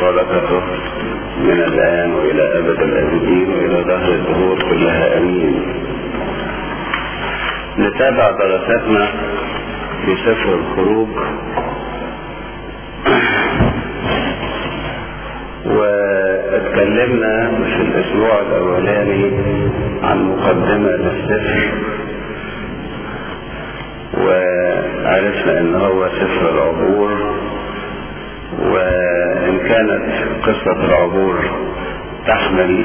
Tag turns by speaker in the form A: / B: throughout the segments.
A: وبركته من الآن وإلى أبد الآبدين وإلى ظهر الدهور كلها أمين نتابع دراساتنا في سفر الخروج واتكلمنا في الأسبوع الأولاني عن مقدمة للسفر وعرفنا ان هو سفر العبور وان كانت قصة العبور تحمل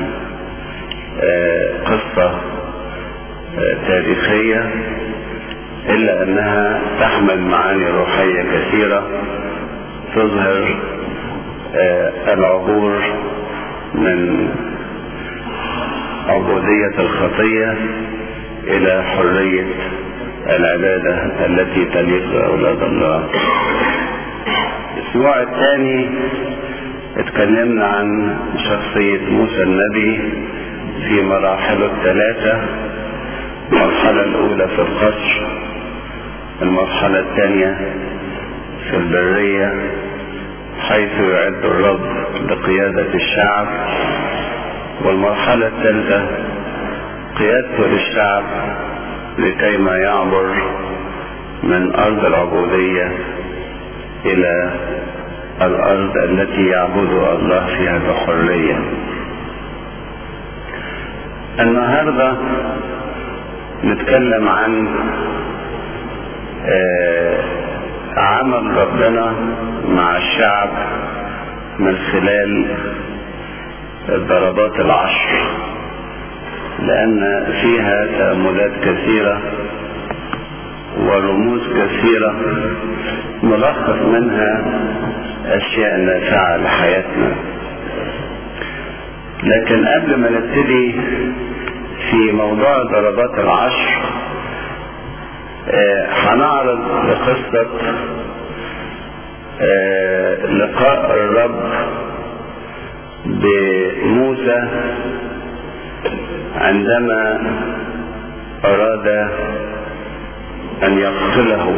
A: قصة تاريخية الا انها تحمل معاني روحية كثيرة تظهر العبور من عبودية الخطية الى حرية العبادة التي تليق بأولاد الله الأسبوع الثاني اتكلمنا عن شخصية موسى النبي في مراحله الثلاثة المرحلة الأولى في القصر المرحلة الثانية في البرية حيث يعد الرب لقيادة الشعب والمرحلة الثالثة قيادته للشعب لكي ما يعبر من أرض العبودية إلى الأرض التي يعبد الله فيها بحرية النهاردة نتكلم عن عمل ربنا مع الشعب من خلال الضربات العشر لأن فيها تأملات كثيرة ورموز كثيرة ملخص منها أشياء نافعة لحياتنا لكن قبل ما نبتدي في موضوع ضربات العشر هنعرض لقصة لقاء الرب بموسى عندما أراد أن يقتله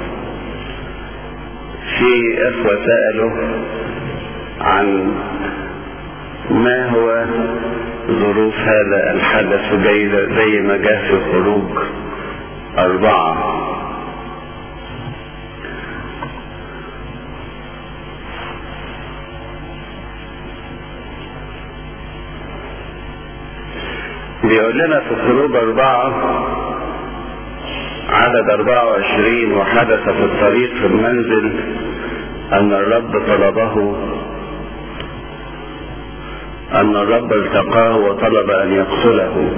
A: في إخوة سألوا عن ما هو ظروف هذا الحدث زي ما جاء في خروج أربعة بيقول لنا في خروج أربعة عدد أربعة وعشرين وحدث في الطريق في المنزل أن الرب طلبه أن الرب التقاه وطلب أن يقتله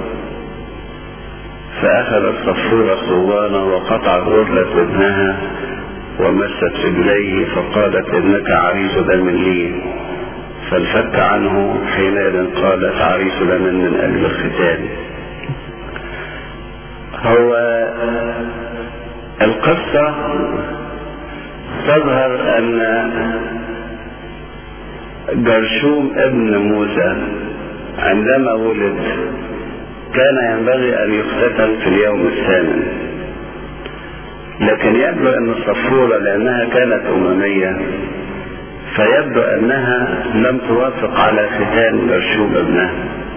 A: فأخذ الصفورة صوانة وقطعت غرلة ابنها ومست رجليه فقالت إنك عريس دم لي فانفك عنه حينئذ قالت عريس دم من أجل الختان هو القصة تظهر أن جرشوم ابن موسى عندما ولد كان ينبغي أن يختتن في اليوم الثامن لكن يبدو أن الصفورة لأنها كانت أممية فيبدو أنها لم توافق على ختان جرشوم ابنها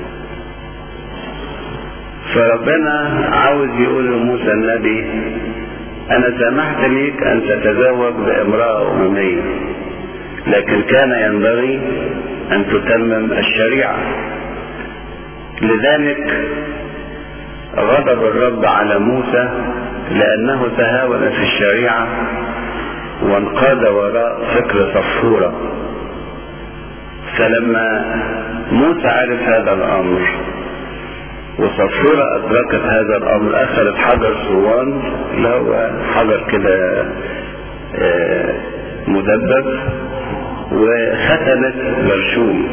A: فربنا عاوز يقول لموسى النبي أنا سمحت ليك أن تتزوج بامرأة أممية لكن كان ينبغي أن تتمم الشريعة لذلك غضب الرب على موسى لأنه تهاون في الشريعة وانقاد وراء فكر صفورة فلما موسى عرف هذا الأمر وصفورة أدركت هذا الأمر أخذت حجر صوان اللي هو حجر كده مدبب وختمت جرشوم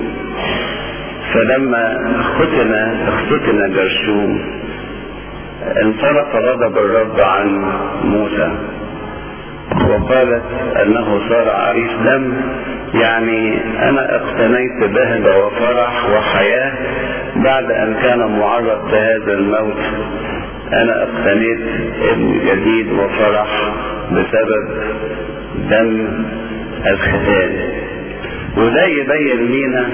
A: فلما ختن اختتن جرشوم انصرف غضب الرب عن موسى وقالت انه صار عريس دم يعني انا اقتنيت بهجة وفرح وحياة بعد ان كان معرض لهذا الموت انا اقتنيت ابن جديد وفرح بسبب دم الختان وده يبين لينا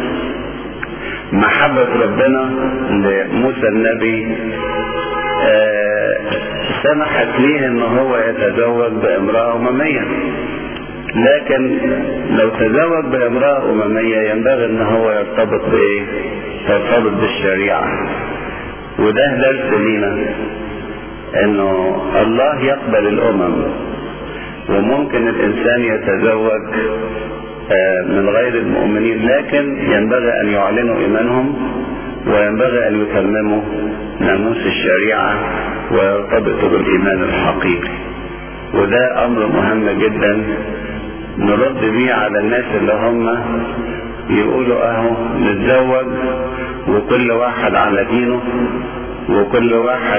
A: محبة ربنا لموسى النبي آه سمحت ليه ان هو يتزوج بامرأة اممية لكن لو تزوج بامرأة اممية ينبغي ان هو يرتبط بايه يرتبط بالشريعة وده درس لينا انه الله يقبل الامم وممكن الانسان يتزوج من غير المؤمنين لكن ينبغي ان يعلنوا ايمانهم وينبغي ان يتمموا ناموس الشريعه ويرتبطوا بالايمان الحقيقي وده امر مهم جدا نرد بيه على الناس اللي هم يقولوا اهو نتزوج وكل واحد على دينه وكل واحد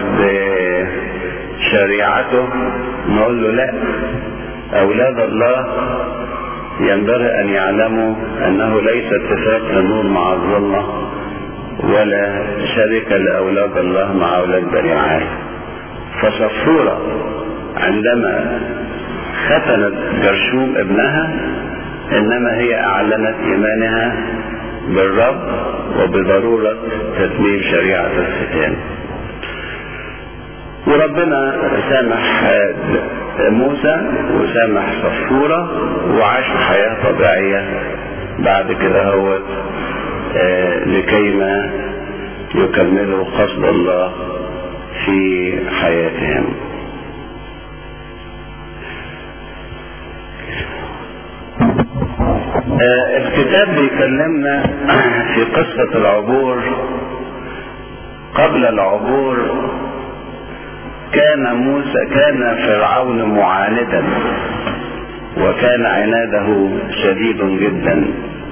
A: شريعته نقول له لا اولاد الله ينبغي ان يعلموا انه ليس اتفاق النور مع الظلمه ولا شركه لاولاد الله مع اولاد بني عالم فصفوره عندما ختنت جرشوم ابنها انما هي اعلنت ايمانها بالرب وبضروره تتميم شريعه الختان وربنا سامح موسى وسامح صفورة وعاشوا حياة طبيعية بعد كده هو لكيما يكملوا قصد الله في حياتهم الكتاب بيكلمنا في قصة العبور قبل العبور كان موسى كان فرعون معاندا وكان عناده شديد جدا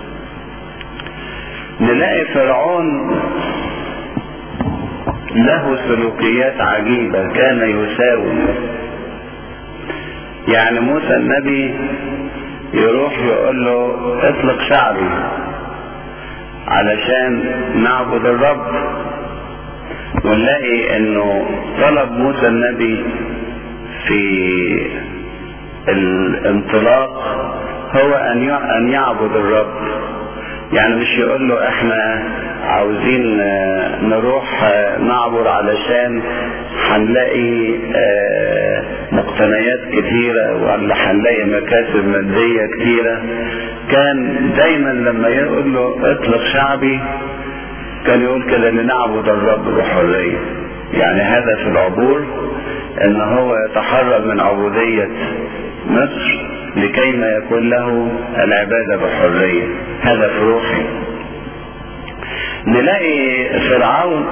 A: نلاقي فرعون له سلوكيات عجيبة كان يساوم يعني موسى النبي يروح يقول له اطلق شعبي علشان نعبد الرب ونلاقي انه طلب موسى النبي في الانطلاق هو ان ان يعبد الرب يعني مش يقول له احنا عاوزين نروح نعبر علشان هنلاقي مقتنيات كتيرة ولا هنلاقي مكاسب مادية كتيرة كان دايما لما يقول له اطلق شعبي كان يقول كده لنعبد الرب بحرية يعني هدف العبور ان هو يتحرر من عبودية مصر لكي ما يكون له العبادة بحرية هدف روحي نلاقي فرعون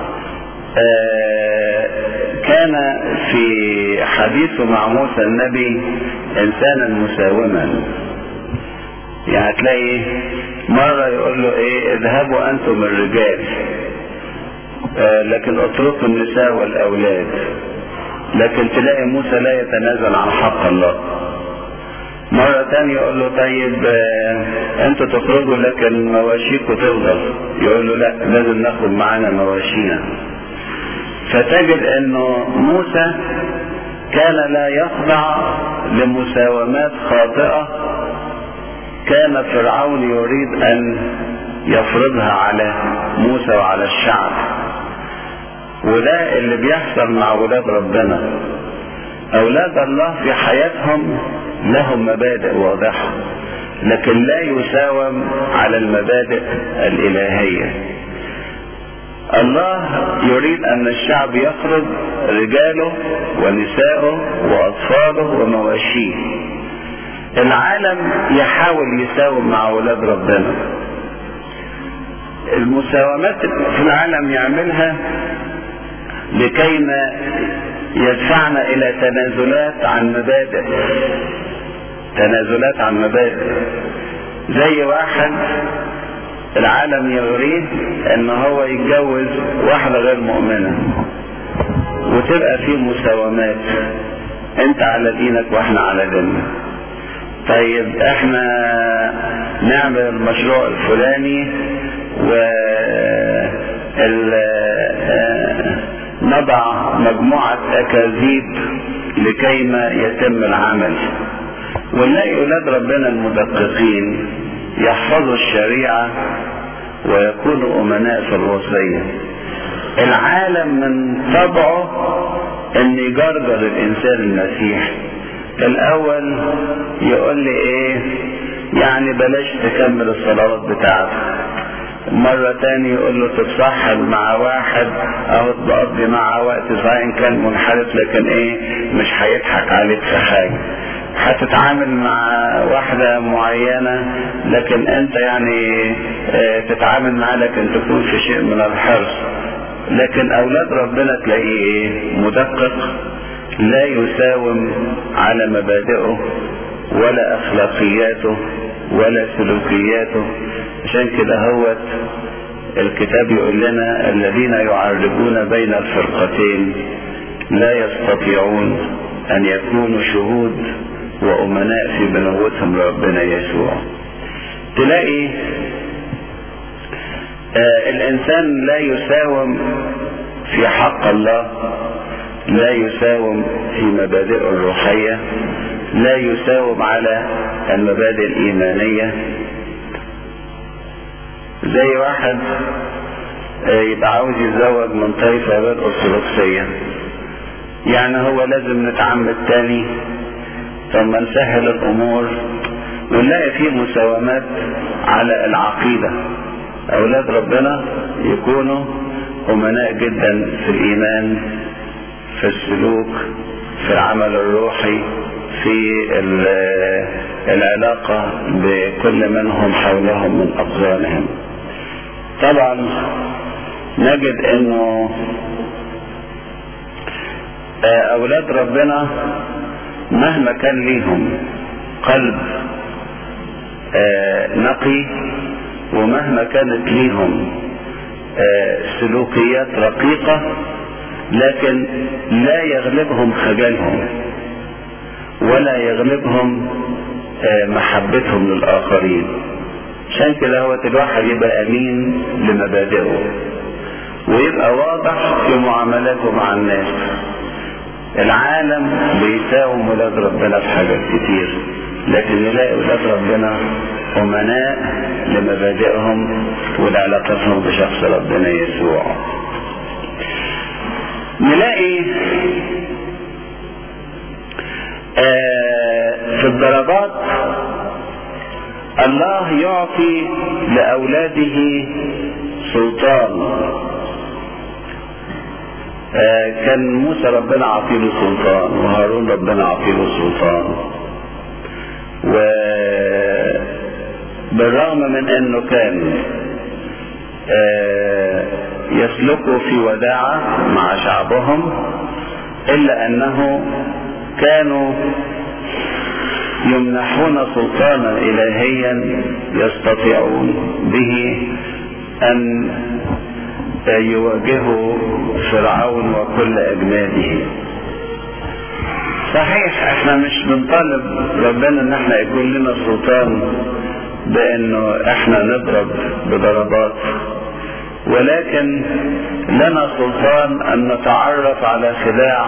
A: كان في حديثه مع موسى النبي انسانا مساوما يعني تلاقي مرة يقول له ايه اذهبوا انتم الرجال آه لكن اتركوا النساء والاولاد لكن تلاقي موسى لا يتنازل عن حق الله مرة تانية يقول له طيب آه انتوا تخرجوا لكن مواشيكوا تفضل يقول له لا لازم ناخد معانا مواشينا فتجد انه موسى كان لا يخضع لمساومات خاطئة كان فرعون يريد ان يفرضها على موسى وعلى الشعب وده اللي بيحصل مع اولاد ربنا اولاد الله في حياتهم لهم مبادئ واضحه لكن لا يساوم على المبادئ الالهيه الله يريد ان الشعب يخرج رجاله ونساءه واطفاله ومواشيه العالم يحاول يساوم مع اولاد ربنا المساومات في العالم يعملها لكي ما يدفعنا الى تنازلات عن مبادئ تنازلات عن مبادئ زي واحد العالم يغريه ان هو يتجوز واحدة غير مؤمنة وتبقى في مساومات انت على دينك واحنا على ديننا طيب احنا نعمل المشروع الفلاني و نضع مجموعة أكاذيب لكيما يتم العمل ونلاقي أولاد ربنا المدققين يحفظوا الشريعة ويكونوا أمناء في الوصية العالم من طبعه ان يجرجر الانسان المسيحي الاول يقول لي ايه يعني بلاش تكمل الصلوات بتاعتك مرة تاني يقول له تتصاحب مع واحد او تقضي معاه وقت سواء كان منحرف لكن ايه مش هيضحك عليك في حاجة هتتعامل مع واحدة معينة لكن انت يعني اه تتعامل معاه لكن تكون في شيء من الحرص لكن اولاد ربنا تلاقيه ايه مدقق لا يساوم على مبادئه ولا اخلاقياته ولا سلوكياته عشان كده هو الكتاب يقول لنا الذين يعرجون بين الفرقتين لا يستطيعون ان يكونوا شهود وامناء في بنوتهم لربنا يسوع تلاقي آه الانسان لا يساوم في حق الله لا يساوم في مبادئه الروحية لا يساوم على المبادئ الإيمانية زي واحد آه يبقى عاوز يتزوج من طائفة غير أرثوذكسية يعني هو لازم نتعمد تاني ثم نسهل الأمور ونلاقي فيه مساومات على العقيدة أولاد ربنا يكونوا أمناء جدا في الإيمان في السلوك في العمل الروحي في العلاقة بكل منهم حولهم من أقرانهم طبعا نجد انه اولاد ربنا مهما كان ليهم قلب نقي ومهما كانت ليهم سلوكيات رقيقة لكن لا يغلبهم خجلهم ولا يغلبهم محبتهم للآخرين عشان كده هو الواحد يبقى أمين لمبادئه ويبقى واضح في معاملاته مع الناس العالم بيساوم ولاد ربنا في حاجات كتير لكن نلاقي ولاد ربنا أمناء لمبادئهم ولعلاقتهم بشخص ربنا يسوع نلاقي آه في الضربات الله يعطي لأولاده سلطان آه كان موسى ربنا عطيله سلطان وهارون ربنا عطيله سلطان وبالرغم من انه كان آه يسلكوا في وداعة مع شعبهم الا انه كانوا يمنحون سلطانا الهيا يستطيعون به ان يواجهوا فرعون وكل اجناده صحيح احنا مش بنطالب ربنا ان احنا يكون لنا سلطان بانه احنا نضرب بضربات ولكن لنا سلطان ان نتعرف على خداع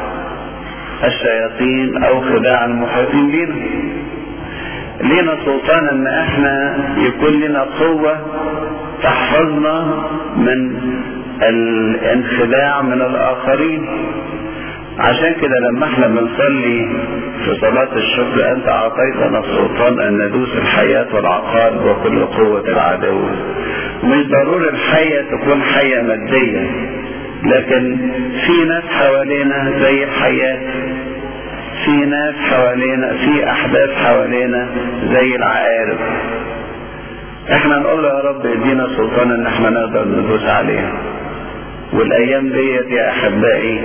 A: الشياطين او خداع المحيطين بنا لينا سلطان ان احنا يكون لنا قوة تحفظنا من الانخداع من الاخرين عشان كده لما احنا بنصلي في صلاة الشكر انت اعطيتنا السلطان ان ندوس الحياة والعقارب وكل قوة العدو مش ضروري الحية تكون حية مادية لكن في ناس حوالينا زي الحياة في ناس حوالينا في احداث حوالينا زي العقارب احنا نقول له يا رب ادينا سلطان ان احنا نقدر ندوس عليها والايام ديت يا احبائي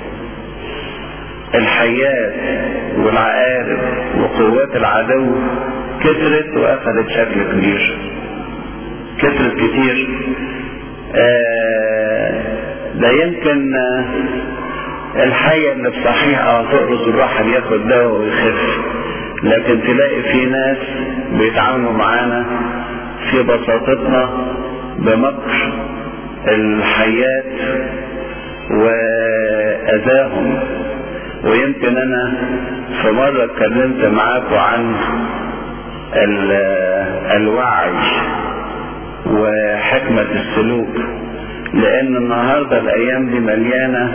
A: الحيات والعقارب وقوات العدو كثرت واخذت شكل كبير كثرت كتير آه ده يمكن آه الحية اللي بصحيحة تقرص الواحد ياخد دواء ويخف لكن تلاقي في ناس بيتعاملوا معانا في بساطتنا بمكر الحيات وأذاهم ويمكن أنا في مرة اتكلمت معاكم عن الوعي وحكمة السلوك لان النهاردة الايام دي مليانة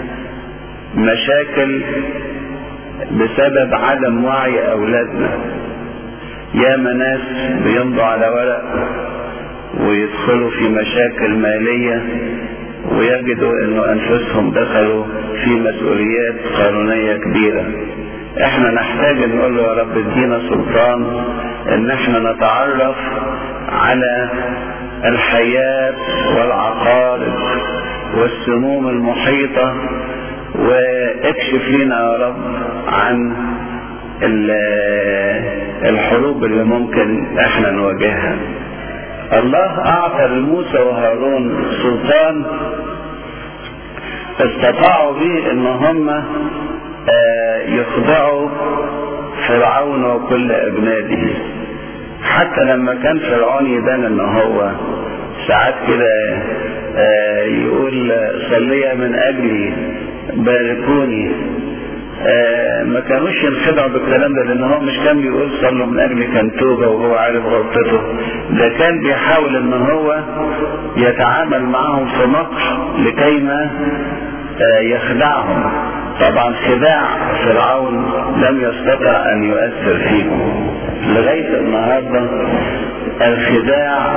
A: مشاكل بسبب عدم وعي اولادنا يا ناس بيمضوا على ورق ويدخلوا في مشاكل مالية ويجدوا انه انفسهم دخلوا في مسؤوليات قانونية كبيرة احنا نحتاج نقول له يا رب ادينا سلطان ان احنا نتعرف على الحياة والعقارب والسموم المحيطة واكشف لنا يا رب عن الحروب اللي ممكن احنا نواجهها الله اعطى لموسى وهارون سلطان استطاعوا به ان هم يخضعوا فرعون وكل ابناده حتى لما كان فرعون يبان ان هو ساعات كده يقول صليا من اجلي باركوني آه ما كانوش ينخدعوا بالكلام ده لان هو مش كان بيقول صلوا من اجل كان توبه وهو عارف غلطته ده كان بيحاول ان هو يتعامل معهم في مكر لكي ما آه يخدعهم طبعا خداع فرعون لم يستطع ان يؤثر فيهم لغايه النهارده الخداع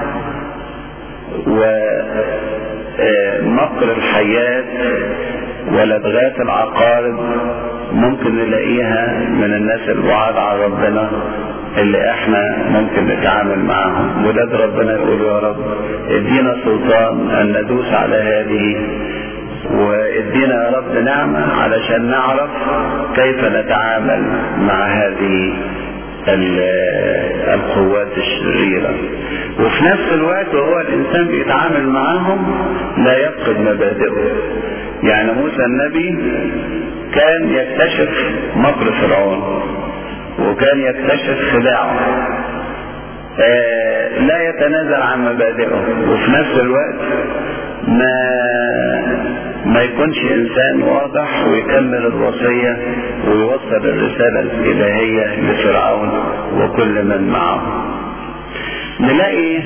A: ومكر الحياه ولدغات العقارب ممكن نلاقيها من الناس البعاد عن ربنا اللي احنا ممكن نتعامل معاهم ولاد ربنا يقول يا رب ادينا سلطان ان ندوس على هذه وادينا يا رب نعمة علشان نعرف كيف نتعامل مع هذه القوات الشريرة وفي نفس الوقت وهو الإنسان بيتعامل معاهم لا يفقد مبادئه يعني موسى النبي كان يكتشف مكر فرعون وكان يكتشف خداعه آه لا يتنازل عن مبادئه وفي نفس الوقت ما ما يكونش انسان واضح ويكمل الوصية ويوصل الرسالة الالهية لفرعون وكل من معه نلاقي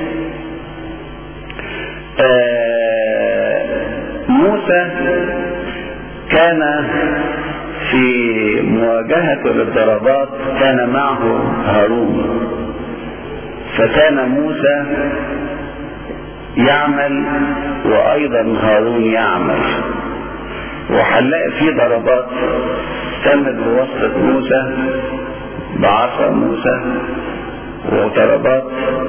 A: آه موسى كان في مواجهة للضربات كان معه هارون فكان موسى يعمل وايضا هارون يعمل وهنلاقي في ضربات تمت بواسطة موسى بعصا موسى وضربات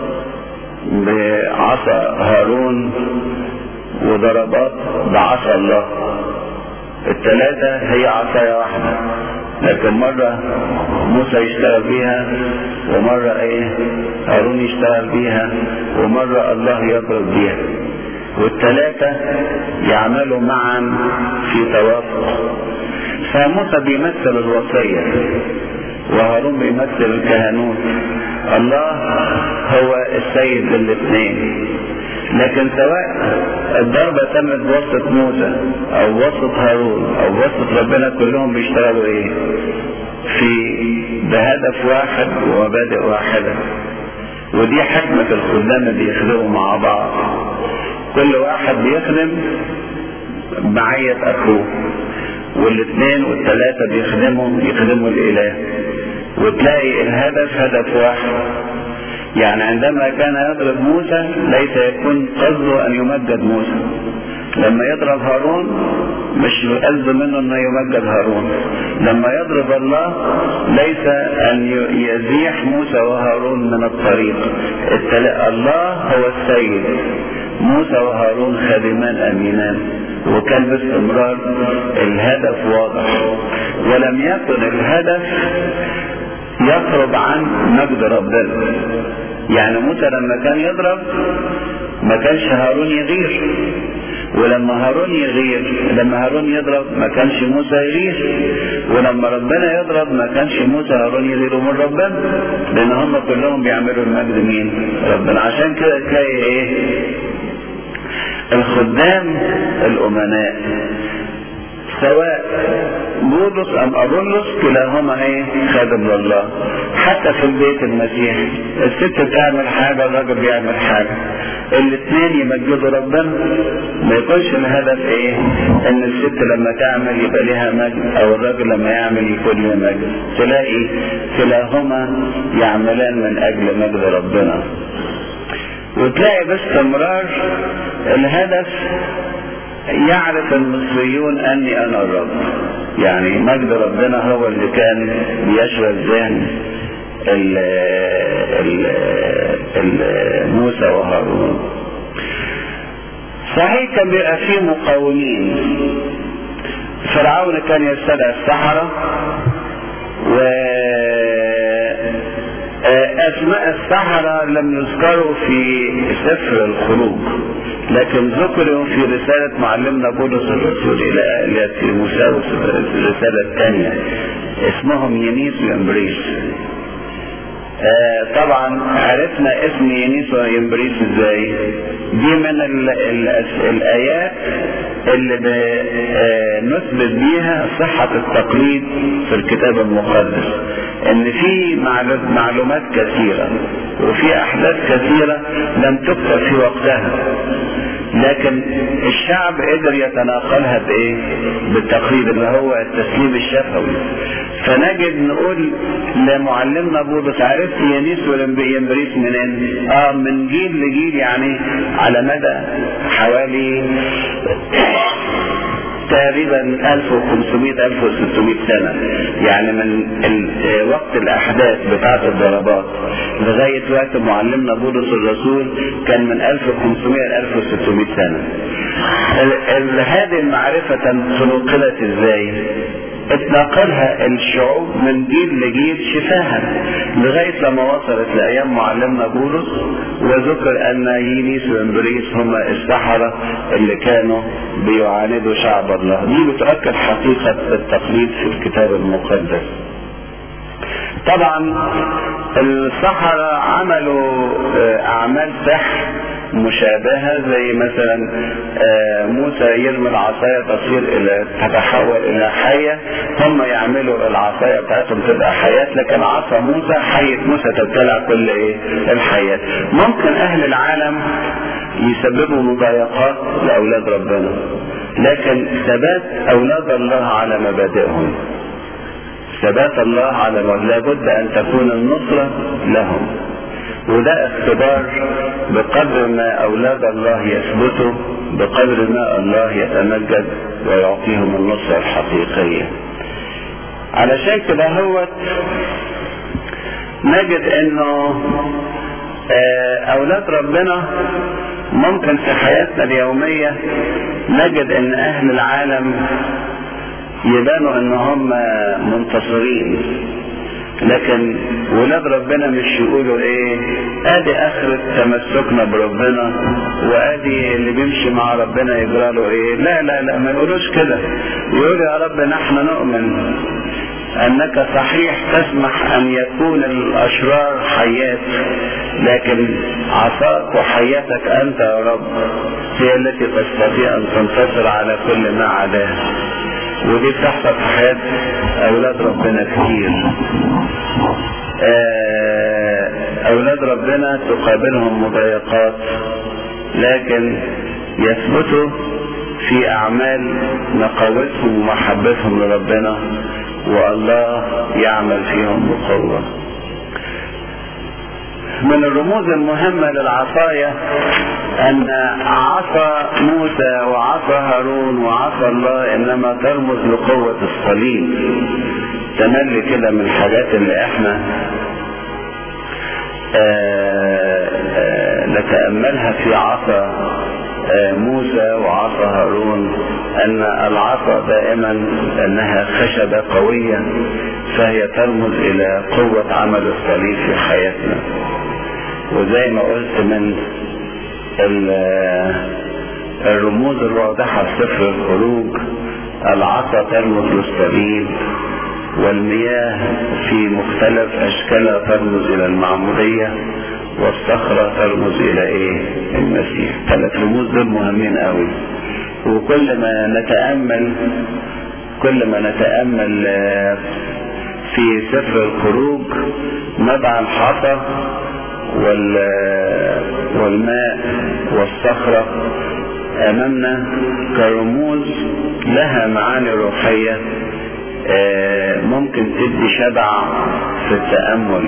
A: بعصا هارون وضربات بعصا الله الثلاثة هي عصاية واحدة لكن مرة موسى يشتغل بيها ومرة ايه هارون يشتغل بيها ومرة الله يضرب بيها والثلاثة يعملوا معا في توافق فموسى بيمثل الوصية وهارون بيمثل الكهنوت الله هو السيد للاثنين لكن سواء الضربة تمت بواسطة موسى او بواسطة هارون او بواسطة ربنا كلهم بيشتغلوا ايه في بهدف واحد ومبادئ واحدة ودي حكمة الخدام اللي بيخدموا مع بعض كل واحد بيخدم معية اخوه والاثنين والثلاثة بيخدموا يخدموا الاله وتلاقي الهدف هدف واحد يعني عندما كان يضرب موسى ليس يكون قصده ان يمجد موسى لما يضرب هارون مش قصده منه انه يمجد هارون لما يضرب الله ليس ان يزيح موسى وهارون من الطريق الله هو السيد موسى وهارون خادمان امينان وكان باستمرار الهدف واضح ولم يكن الهدف يخرج عن مجد ربنا يعني موسى لما كان يضرب ما كانش هارون يغير ولما هارون يغير لما هارون يضرب ما كانش موسى يغير ولما ربنا يضرب ما كانش موسى هارون يغيروا من ربنا لان هم كلهم بيعملوا المجد مين ربنا عشان كده تلاقي ايه الخدام الامناء سواء بولس ام ابولس كلاهما ايه خادم لله حتى في البيت المسيحي الست بتعمل حاجه الراجل بيعمل حاجه الاثنين يمجدوا ربنا ما يكونش الهدف ايه ان الست لما تعمل يبقى لها مجد او الراجل لما يعمل يكون له مجد تلاقي كلاهما يعملان من اجل مجد ربنا وتلاقي باستمرار الهدف يعرف المصريون اني انا الرب يعني مجد ربنا هو اللي كان بيشغل ذهن ال ال ال موسى وهارون صحيح كان بيبقى فيه مقاومين فرعون كان يستدعي السحرة و اسماء السحرة لم يذكروا في سفر الخروج لكن ذكروا في رسالة معلمنا بولس الرسول إلى إلى تيموساوس الرسالة الثانية اسمهم ينيس ويمبريس آه طبعا عرفنا اسم ينيس ويمبريس ازاي دي من ال ال الآيات اللي نثبت بيها صحة التقليد في الكتاب المقدس ان في معلومات كثيرة وفي احداث كثيرة لم تكتب في وقتها لكن الشعب قدر يتناقلها بايه بالتقليد اللي هو التسليم الشفوي فنجد نقول لمعلمنا بولس عرفت ينيس ويمبريس منين اه من جيل لجيل يعني على مدى حوالي تقريبا 1500 1600 سنة يعني من وقت الاحداث بتاعة الضربات لغاية وقت معلمنا بولس الرسول كان من 1500 ل 1600 سنة هذه المعرفة تنقلت ازاي اتنقلها الشعوب من جيل لجيل شفاها لغاية لما وصلت لأيام معلمنا بولس وذكر أن ينيس وإمبريس هما السحرة اللي كانوا بيعاندوا شعب الله دي بتؤكد حقيقة التقليد في الكتاب المقدس طبعا السحرة عملوا أعمال سحر مشابهة زي مثلا موسى يرمي العصاية تصير إلى تتحول إلى حية هم يعملوا العصاية بتاعتهم تبقى حياة لكن عصا موسى حية موسى تبتلع كل إيه الحياة ممكن أهل العالم يسببوا مضايقات لأولاد ربنا لكن ثبات أولاد الله على مبادئهم ثبات الله على لابد أن تكون النصرة لهم وده اختبار بقدر ما اولاد الله يثبتوا بقدر ما الله يتمجد ويعطيهم النصرة الحقيقية علشان كده هو نجد انه اولاد ربنا ممكن في حياتنا اليومية نجد ان اهل العالم يبانوا ان هم منتصرين لكن ولاد ربنا مش يقولوا ايه ادي اخرة تمسكنا بربنا وادي اللي بيمشي مع ربنا يجرى له ايه لا لا لا ما يقولوش كده يقولوا يا رب نحن نؤمن انك صحيح تسمح ان يكون الاشرار حيات لكن عصاك وحياتك انت يا رب هي التي تستطيع ان تنتصر على كل ما عداه ودي بتحصل في حياة أولاد ربنا كتير أولاد ربنا تقابلهم مضايقات لكن يثبتوا في أعمال نقاوتهم ومحبتهم لربنا والله يعمل فيهم بقوة من الرموز المهمة للعصاية أن عصا موسى وعصا هارون وعصا الله إنما ترمز لقوة الصليب تملي كده من الحاجات اللي احنا آآ آآ نتأملها في عصا موسى وعصا هارون أن العصا دائما أنها خشبة قوية فهي ترمز إلى قوة عمل الصليب في حياتنا وزي ما قلت من الرموز الواضحة في سفر الخروج العصا ترمز للصليب والمياه في مختلف أشكالها ترمز إلى المعمودية والصخرة ترمز إلى إيه؟ المسيح ثلاث رموز دول مهمين قوي وكل ما نتأمل كل ما نتأمل في سفر الخروج نضع الحصى والماء والصخرة أمامنا كرموز لها معاني روحية ممكن تدي شبع في التأمل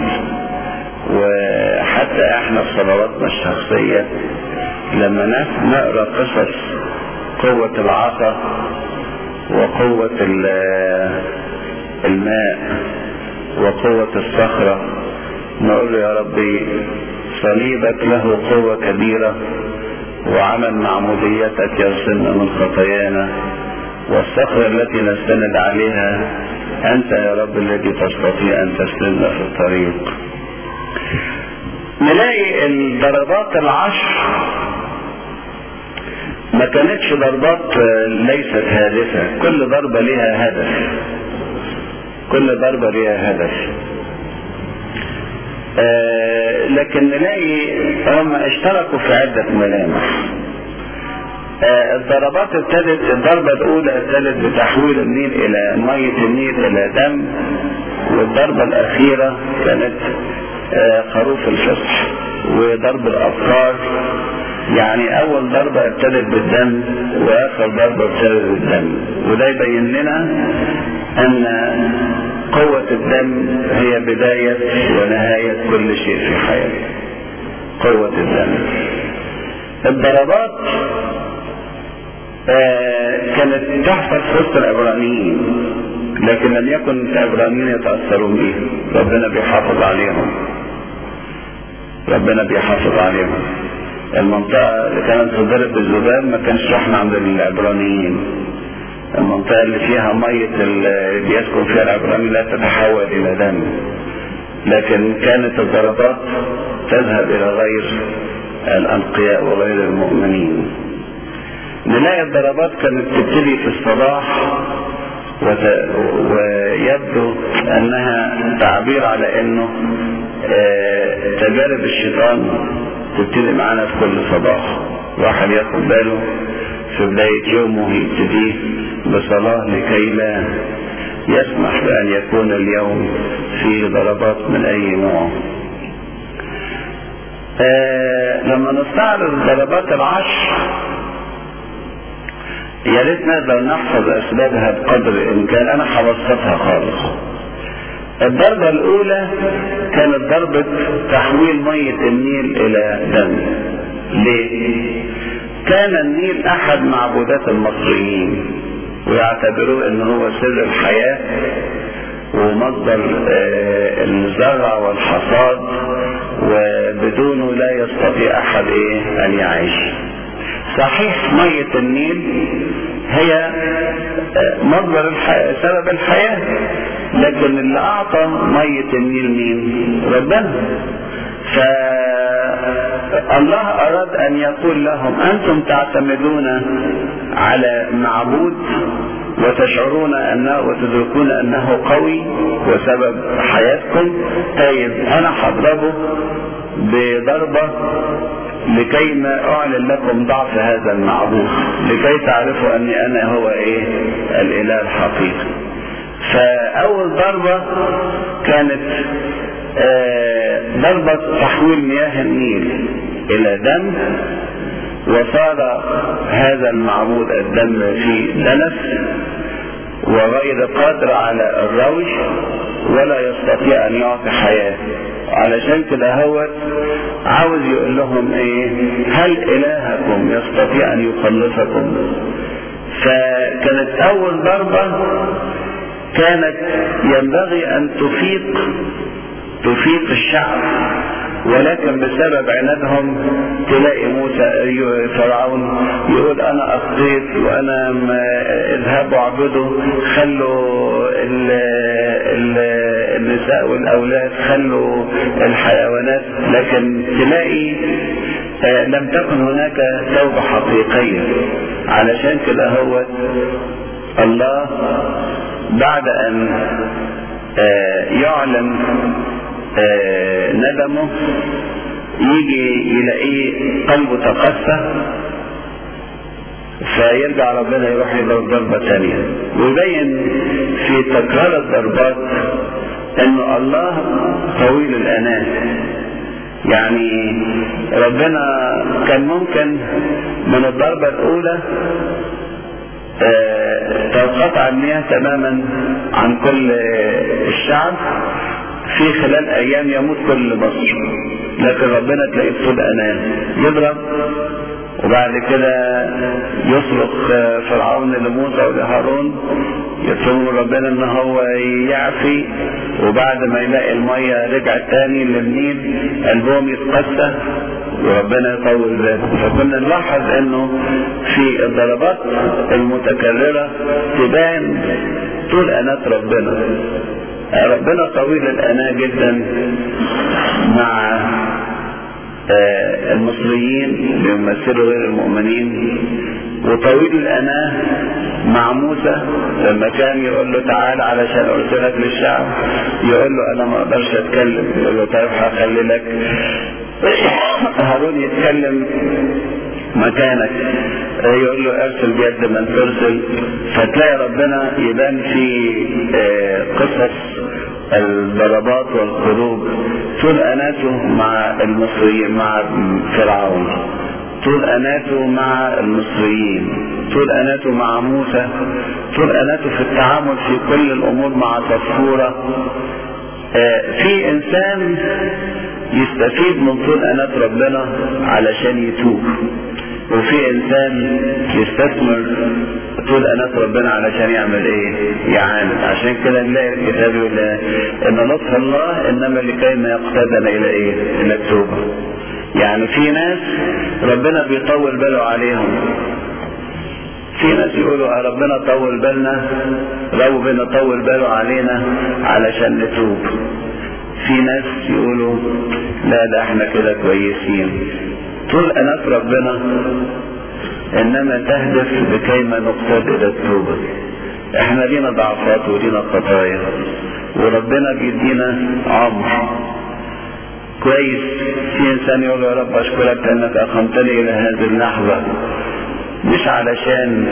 A: وحتى احنا في صلواتنا الشخصية لما نقرأ قصص قوة العصا وقوة الماء وقوة الصخرة نقول يا ربي صليبك له قوة كبيرة وعمل معموديتك يغسلنا من خطايانا والصخرة التي نستند عليها أنت يا رب الذي تستطيع أن تسندنا في الطريق نلاقي الضربات العشر ما كانتش ضربات ليست هادفة كل ضربة لها هدف كل ضربة لها هدف آه لكن نلاقي هم اشتركوا في عدة ملامح آه الضربات ابتدت الضربة الأولى ابتدت بتحويل النيل إلى مية النيل إلى دم والضربة الأخيرة كانت آه خروف الفصح وضرب الأبكار يعني أول ضربة ابتدت بالدم وآخر ضربة ابتدت بالدم وده يبين لنا أن قوة الدم هي بداية ونهاية كل شيء في حياتنا قوة الدم الضربات آه كانت تحصل في وسط العبرانيين لكن لم يكن العبرانيين يتأثرون بها ربنا بيحافظ عليهم ربنا بيحافظ عليهم المنطقة اللي كانت تضرب بالذباب ما كانش احنا عند العبرانيين المنطقة اللي فيها مية اللي بيسكن فيها العبراني لا تتحول إلى دم لكن كانت الضربات تذهب إلى غير الأنقياء وغير المؤمنين نلاقي الضربات كانت تبتدي في الصباح وت... ويبدو أنها تعبير على أنه آه تجارب الشيطان تبتدي معانا في كل صباح واحد ياخد باله في بداية يومه يبتديه بصلاة لكي لا يسمح بأن يكون اليوم فيه ضربات من أي نوع آه لما نستعرض ضربات العشر يا ريت نقدر نحفظ أسبابها بقدر الإمكان أنا هبسطها خالص الضربة الأولى كانت ضربة تحويل مية النيل إلى دم ليه؟ كان النيل أحد معبودات المصريين ويعتبروه أنه هو سر الحياة ومصدر الزرع والحصاد وبدونه لا يستطيع أحد إيه أن يعيش صحيح مية النيل هي مصدر الحياة سبب الحياة لكن اللي أعطى مية النيل مين؟ ربنا فالله أراد أن يقول لهم أنتم تعتمدون على معبود وتشعرون أنه وتدركون أنه قوي وسبب حياتكم طيب أنا هضربه بضربة لكي ما أعلن لكم ضعف هذا المعبود لكي تعرفوا أني أنا هو إيه الإله الحقيقي فأول ضربة كانت آه ضربة تحويل مياه النيل إلى دم وصار هذا المعبود الدم في دنس وغير قادر على الروش ولا يستطيع أن يعطي حياة علشان كده هو عاوز يقول لهم ايه هل الهكم يستطيع ان يخلصكم فكانت اول ضربة كانت ينبغي ان تفيق تفيق الشعب ولكن بسبب عنادهم تلاقي موسى فرعون يقول انا اخطيت وانا اذهبوا اعبدوا خلوا ال ال النساء والاولاد خلوا الحيوانات لكن تلاقي لم تكن هناك توبة حقيقية علشان كده هو الله بعد ان يعلن ندمه يجي يلاقيه قلبه تقسى فيرجع ربنا يروح يضرب ضربة تانية ويبين في تكرار الضربات انه الله طويل الاناه يعني ربنا كان ممكن من الضربة الاولى تنقطع المياه تماما عن كل الشعب في خلال ايام يموت كل مصر لكن ربنا تلاقيه بطول امان يضرب وبعد كده يصرخ فرعون لموسى ولهارون يطلبوا ربنا ان هو يعفي وبعد ما يلاقي المية رجعت تاني للنيل قلبهم يتقسى وربنا يطول باله فكنا نلاحظ انه في الضربات المتكررة تبان طول انات ربنا ربنا طويل الاناة جدا مع المصريين بيمثلوا غير المؤمنين وطويل الأناة مع موسى لما كان يقول له تعال علشان أرسلك للشعب يقول له أنا ما أقدرش أتكلم يقول له طيب هخلي لك هارون يتكلم مكانك يقول له ارسل بيد من ترسل فتلاقي ربنا يبان في قصص الضربات والخروج طول اناته مع المصريين مع فرعون طول اناته مع المصريين طول اناته مع موسى طول اناته في التعامل في كل الامور مع صفورة في انسان يستفيد من طول انات ربنا علشان يتوب وفي انسان يستثمر طول انات ربنا علشان يعمل ايه يعاند عشان كده نلاقي الكتاب يقول ان لطف الله انما لكي ما يقتدنا الى ايه الى التوبه يعني في ناس ربنا بيطول باله عليهم في ناس يقولوا ربنا طول بالنا ربنا طول باله علينا علشان نتوب في ناس يقولوا لا ده احنا كده كويسين طول انات ربنا انما تهدف لكي ما نقتد الى التوبة احنا لينا ضعفات ولينا خطايا وربنا بيدينا عمر كويس في انسان يقول يا رب اشكرك لانك اقمتني الى هذه اللحظة مش علشان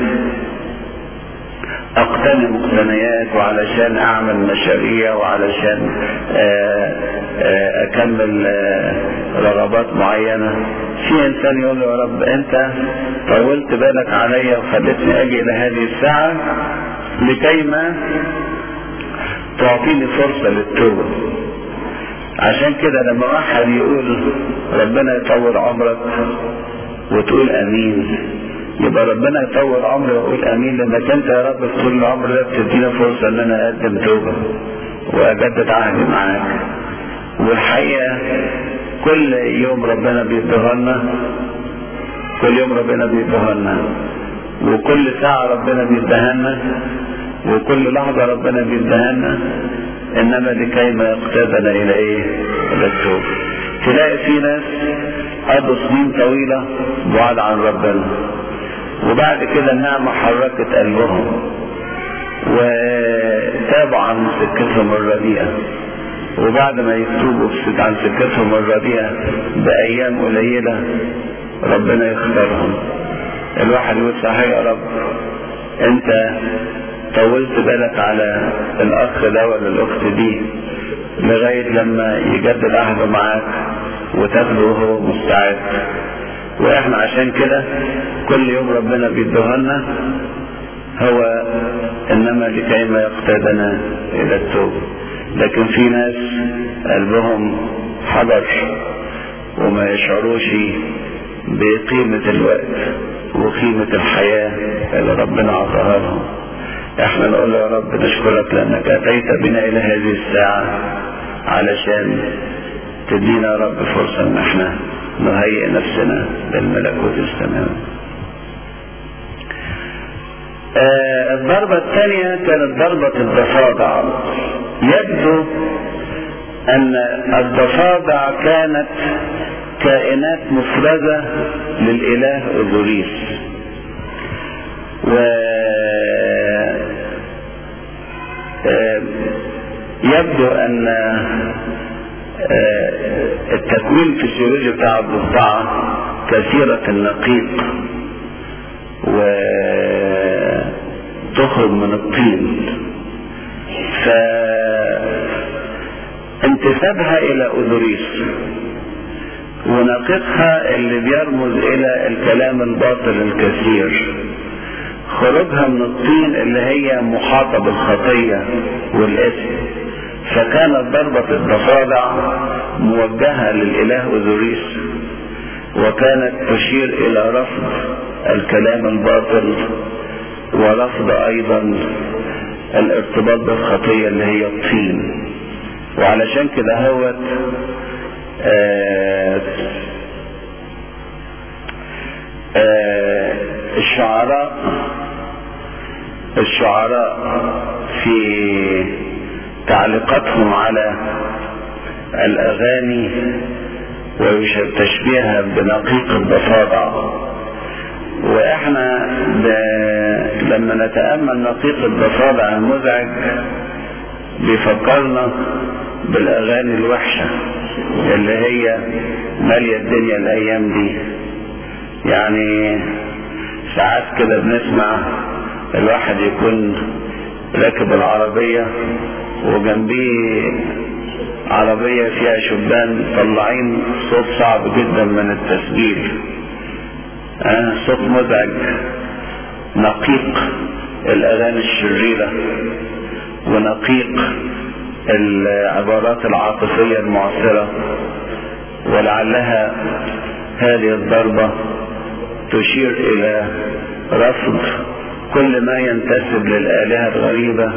A: اقتني مقتنيات وعلشان اعمل مشاريع وعلشان آآ آآ اكمل آآ رغبات معينة في انسان يقول له يا رب انت طولت بالك عليا وخلتني اجي الى هذه الساعة لكي ما تعطيني فرصة للتوبة عشان كده لما واحد يقول ربنا يطول عمرك وتقول امين يبقى ربنا يطول عمري واقول امين لانك انت يا رب طول العمر ده بتدينا فرصه ان انا اقدم توبه واجدد عهدي معاك والحقيقه كل يوم ربنا بيديها لنا كل يوم ربنا بيديها لنا وكل ساعه ربنا بيديها لنا وكل لحظه ربنا بيديها لنا انما لكي ما يقتدنا الى ايه؟ الى التوبه تلاقي في ناس قضوا سنين طويله بعاد عن ربنا وبعد كده النعمة حركت قلبهم وتابوا عن سكتهم الرديئة وبعد ما يتوبوا عن سكتهم الرديئة بأيام قليلة ربنا يختارهم الواحد يقول صحيح يا رب انت طولت بالك على الاخ ده ولا الاخت دي لغاية لما يجدد عهده معاك وتاخده وهو مستعد واحنا عشان كده كل يوم ربنا بيدوها لنا هو انما لكي ما يقتدنا الى التوبة لكن في ناس قلبهم حجر وما يشعروش بقيمة الوقت وقيمة الحياة اللي ربنا عطاها لهم احنا نقول يا رب نشكرك لانك اتيت بنا الى هذه الساعة علشان تدينا يا رب فرصة ان احنا نهيئ نفسنا للملكوت السماوي آه الضربة الثانية كانت ضربة الضفادع يبدو أن الضفادع كانت كائنات مفرزة للإله أوزوريس و آه يبدو أن التكوين الفسيولوجي بتاع الضفدعة كثيرة النقيق وتخرج من الطين فانتسابها الى اودوريس ونقيقها اللي بيرمز الى الكلام الباطل الكثير خروجها من الطين اللي هي محاطة بالخطية والاسم فكانت ضربة الضفادع موجهة للإله أوزوريس وكانت تشير إلى رفض الكلام الباطل ورفض أيضا الارتباط بالخطية اللي هي الطين وعلشان كده هوت آه آه الشعراء الشعراء في تعليقاتهم على الأغاني وتشبيهها بنقيق الضفادع واحنا لما نتأمل نقيق الضفادع المزعج بيفكرنا بالأغاني الوحشة اللي هي مالية الدنيا الأيام دي يعني ساعات كده بنسمع الواحد يكون راكب العربية وجنبيه عربية فيها شبان طلعين صوت صعب جدا من التسجيل آه صوت مزعج نقيق الأغاني الشريرة ونقيق العبارات العاطفية المعصرة ولعلها هذه الضربة تشير إلى رفض كل ما ينتسب للآلهة الغريبة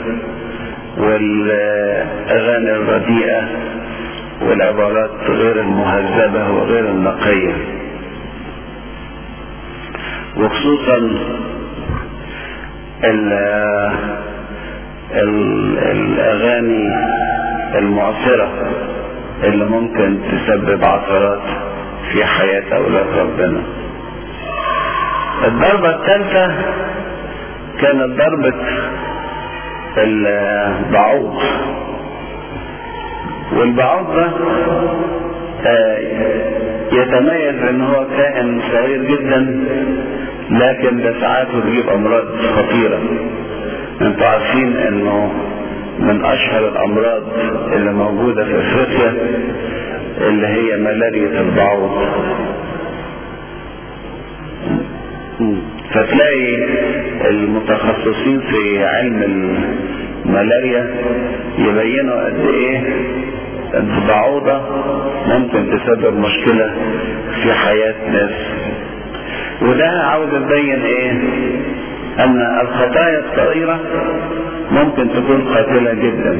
A: والأغاني الرديئة والعبارات غير المهذبة وغير النقية وخصوصا ال ال الأغاني المعصرة اللي ممكن تسبب عثرات في حياة أولاد ربنا الضربة الثالثة كانت ضربة البعوض والبعوض ده يتميز ان هو كائن صغير جدا لكن ده ساعات بيجيب امراض خطيرة انتوا عارفين انه من اشهر الامراض اللي موجودة في افريقيا اللي هي ملاريا البعوض فتلاقي المتخصصين في علم الملاريا يبينوا قد ايه البعوضة ممكن تسبب مشكلة في حياة ناس وده عاوز تبين ايه ان الخطايا الصغيرة ممكن تكون قاتلة جدا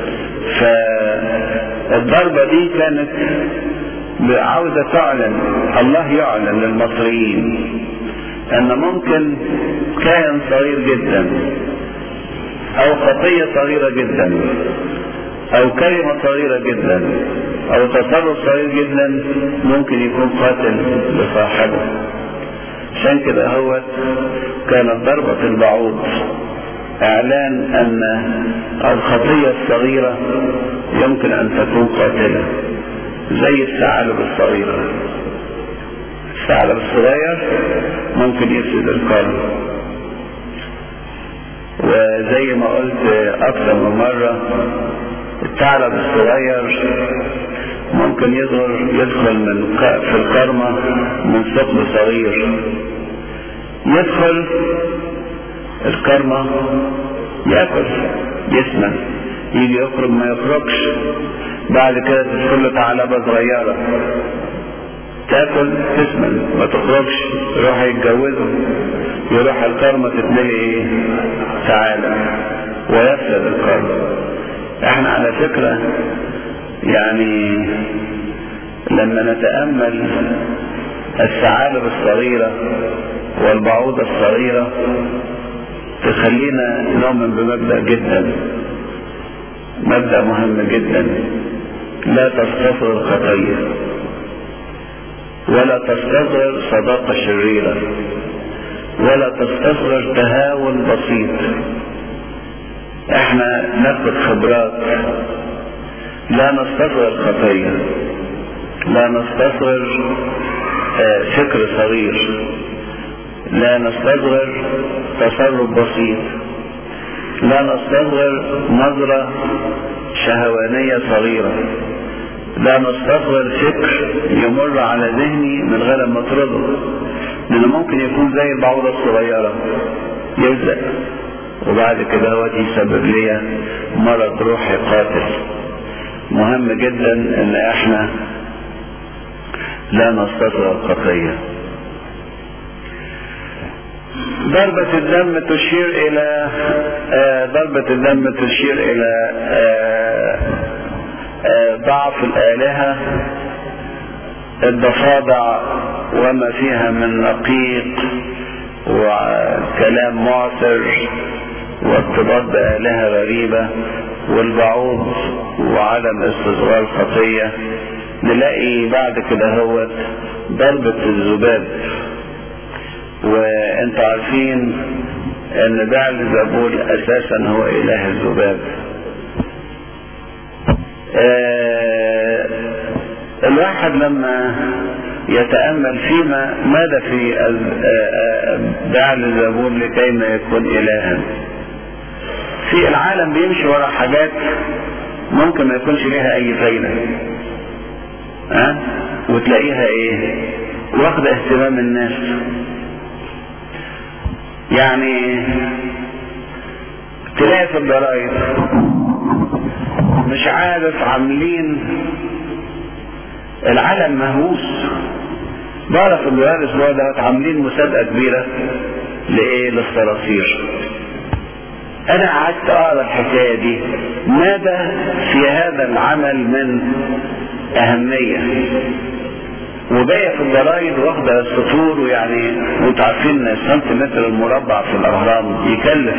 A: فالضربة دي كانت عاوزة تعلن الله يعلن للمصريين ان ممكن كائن صغير جدا او خطية صغيرة جدا او كلمة صغيرة جدا او تصرف صغير جدا ممكن يكون قاتل لصاحبه عشان كده هو كانت ضربة البعوض اعلان ان الخطية الصغيرة يمكن ان تكون قاتلة زي الثعالب الصغيرة الثعلب الصغير ممكن يفسد القلب وزي ما قلت اكثر من مرة الثعلب الصغير ممكن يظهر يدخل من في الكرمة من ثقب صغير يدخل الكرمة ياكل يسمن يجي يخرج ما يخرجش بعد كده تدخل له ثعلبة صغيرة تاكل تسمن ما تخرجش يروح يتجوزوا يروح الكرمة تتملي ايه تعالى ويفسد الكرمة احنا على فكرة يعني لما نتأمل الثعالب الصغيرة والبعوضة الصغيرة تخلينا نؤمن بمبدأ جدا مبدأ مهم جدا لا تستصغر الخطية ولا تستصغر صداقة شريرة ولا تستصغر تهاون بسيط احنا ناخد خبرات لا نستصغر الخطية لا نستصغر فكر صغير لا نستصغر تصرف بسيط لا نستصغر نظرة شهوانية صغيرة لا نستصغر فكر يمر على ذهني من غير ما اطرده لانه ممكن يكون زي البعوضة الصغيرة يلزق وبعد كده هو يسبب لي مرض روحي قاتل مهم جدا ان احنا لا نستصغر الخطيه ضربة الدم تشير إلى آه ضربة الدم تشير إلى آه آه ضعف الآلهة الضفادع وما فيها من نقيق وكلام معسر وارتباط بآلهة غريبة والبعوض وعدم استصغار خطية نلاقي بعد كده هو ضربة الذباب وانتوا عارفين ان بعل زبول اساسا هو اله الذباب آه الواحد لما يتأمل فيما ماذا في بعل زبول لكي ما يكون إلها في العالم بيمشي ورا حاجات ممكن ما يكونش ليها أي فايدة ها أه؟ وتلاقيها إيه واخدة اهتمام الناس يعني تلاقي في الجرايد مش عارف عاملين العالم مهووس بقرا في الجرايد الاسبوع ده عاملين مسابقه كبيره لايه للصراصير انا قعدت اقرا الحكايه دي ماذا في هذا العمل من اهميه وجايه في الجرايد واخده السطور ويعني وانتوا عارفين السنتيمتر المربع في الاهرام يكلف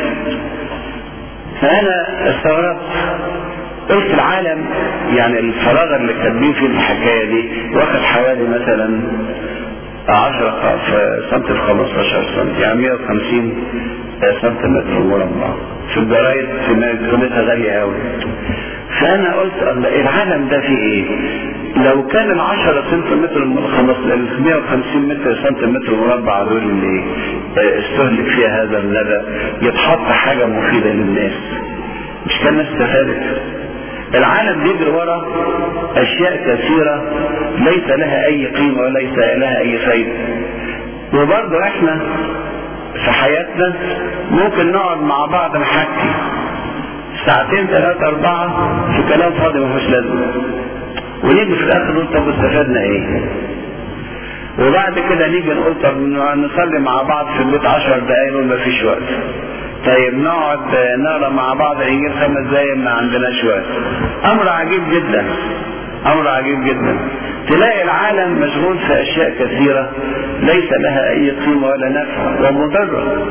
A: فانا استغربت قلت العالم يعني الفراغ اللي كاتبين فيه الحكايه دي واخد حوالي مثلا 10 في سنتي في 15 سنتي يعني 150 سنتيمتر مربع في الجرايد في قيمتها غاليه قوي فانا قلت الله العالم ده فيه ايه؟ لو كان ال 10 سنتيمتر من ال 150 متر سنتيمتر مربع دول اللي استهلك فيها هذا الندى يتحط حاجه مفيده للناس مش كان الناس استفادت العالم بيجري ورا اشياء كثيره ليس لها اي قيمه وليس لها اي فايده وبرضه احنا في حياتنا ممكن نقعد مع بعض نحكي ساعتين ثلاثة أربعة في كلام فاضي ملوش لازمة ونيجي في الآخر نقول طب استفدنا إيه؟ وبعد كده نيجي نقول طب نصلي مع بعض في البيت عشر دقايق نقول مفيش وقت. طيب نقعد نقرا مع بعض انجيل خمس دقايق ما عندناش وقت. أمر عجيب جدا. أمر عجيب جدا. تلاقي العالم مشغول في أشياء كثيرة ليس لها أي قيمة ولا نفع ومضرة.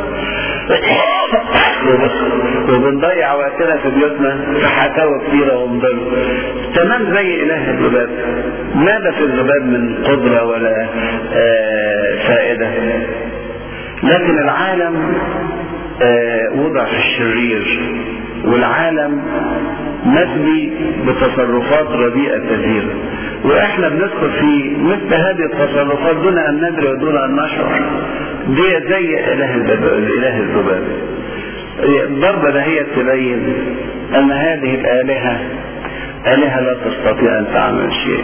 A: وبنضيع وقتنا في بيوتنا في حكاوى كثيرة ومضرة تمام زي إله الذباب ماذا في الذباب من قدرة ولا آه فائدة لكن العالم آه وضع في الشرير والعالم مسبي بتصرفات رديئة كثيرة واحنا بندخل في مثل هذه التصرفات دون ان ندري ودون ان نشعر دي زي اله اله الذباب الضربة ده هي تبين ان هذه الالهة الهة لا تستطيع ان تعمل شيء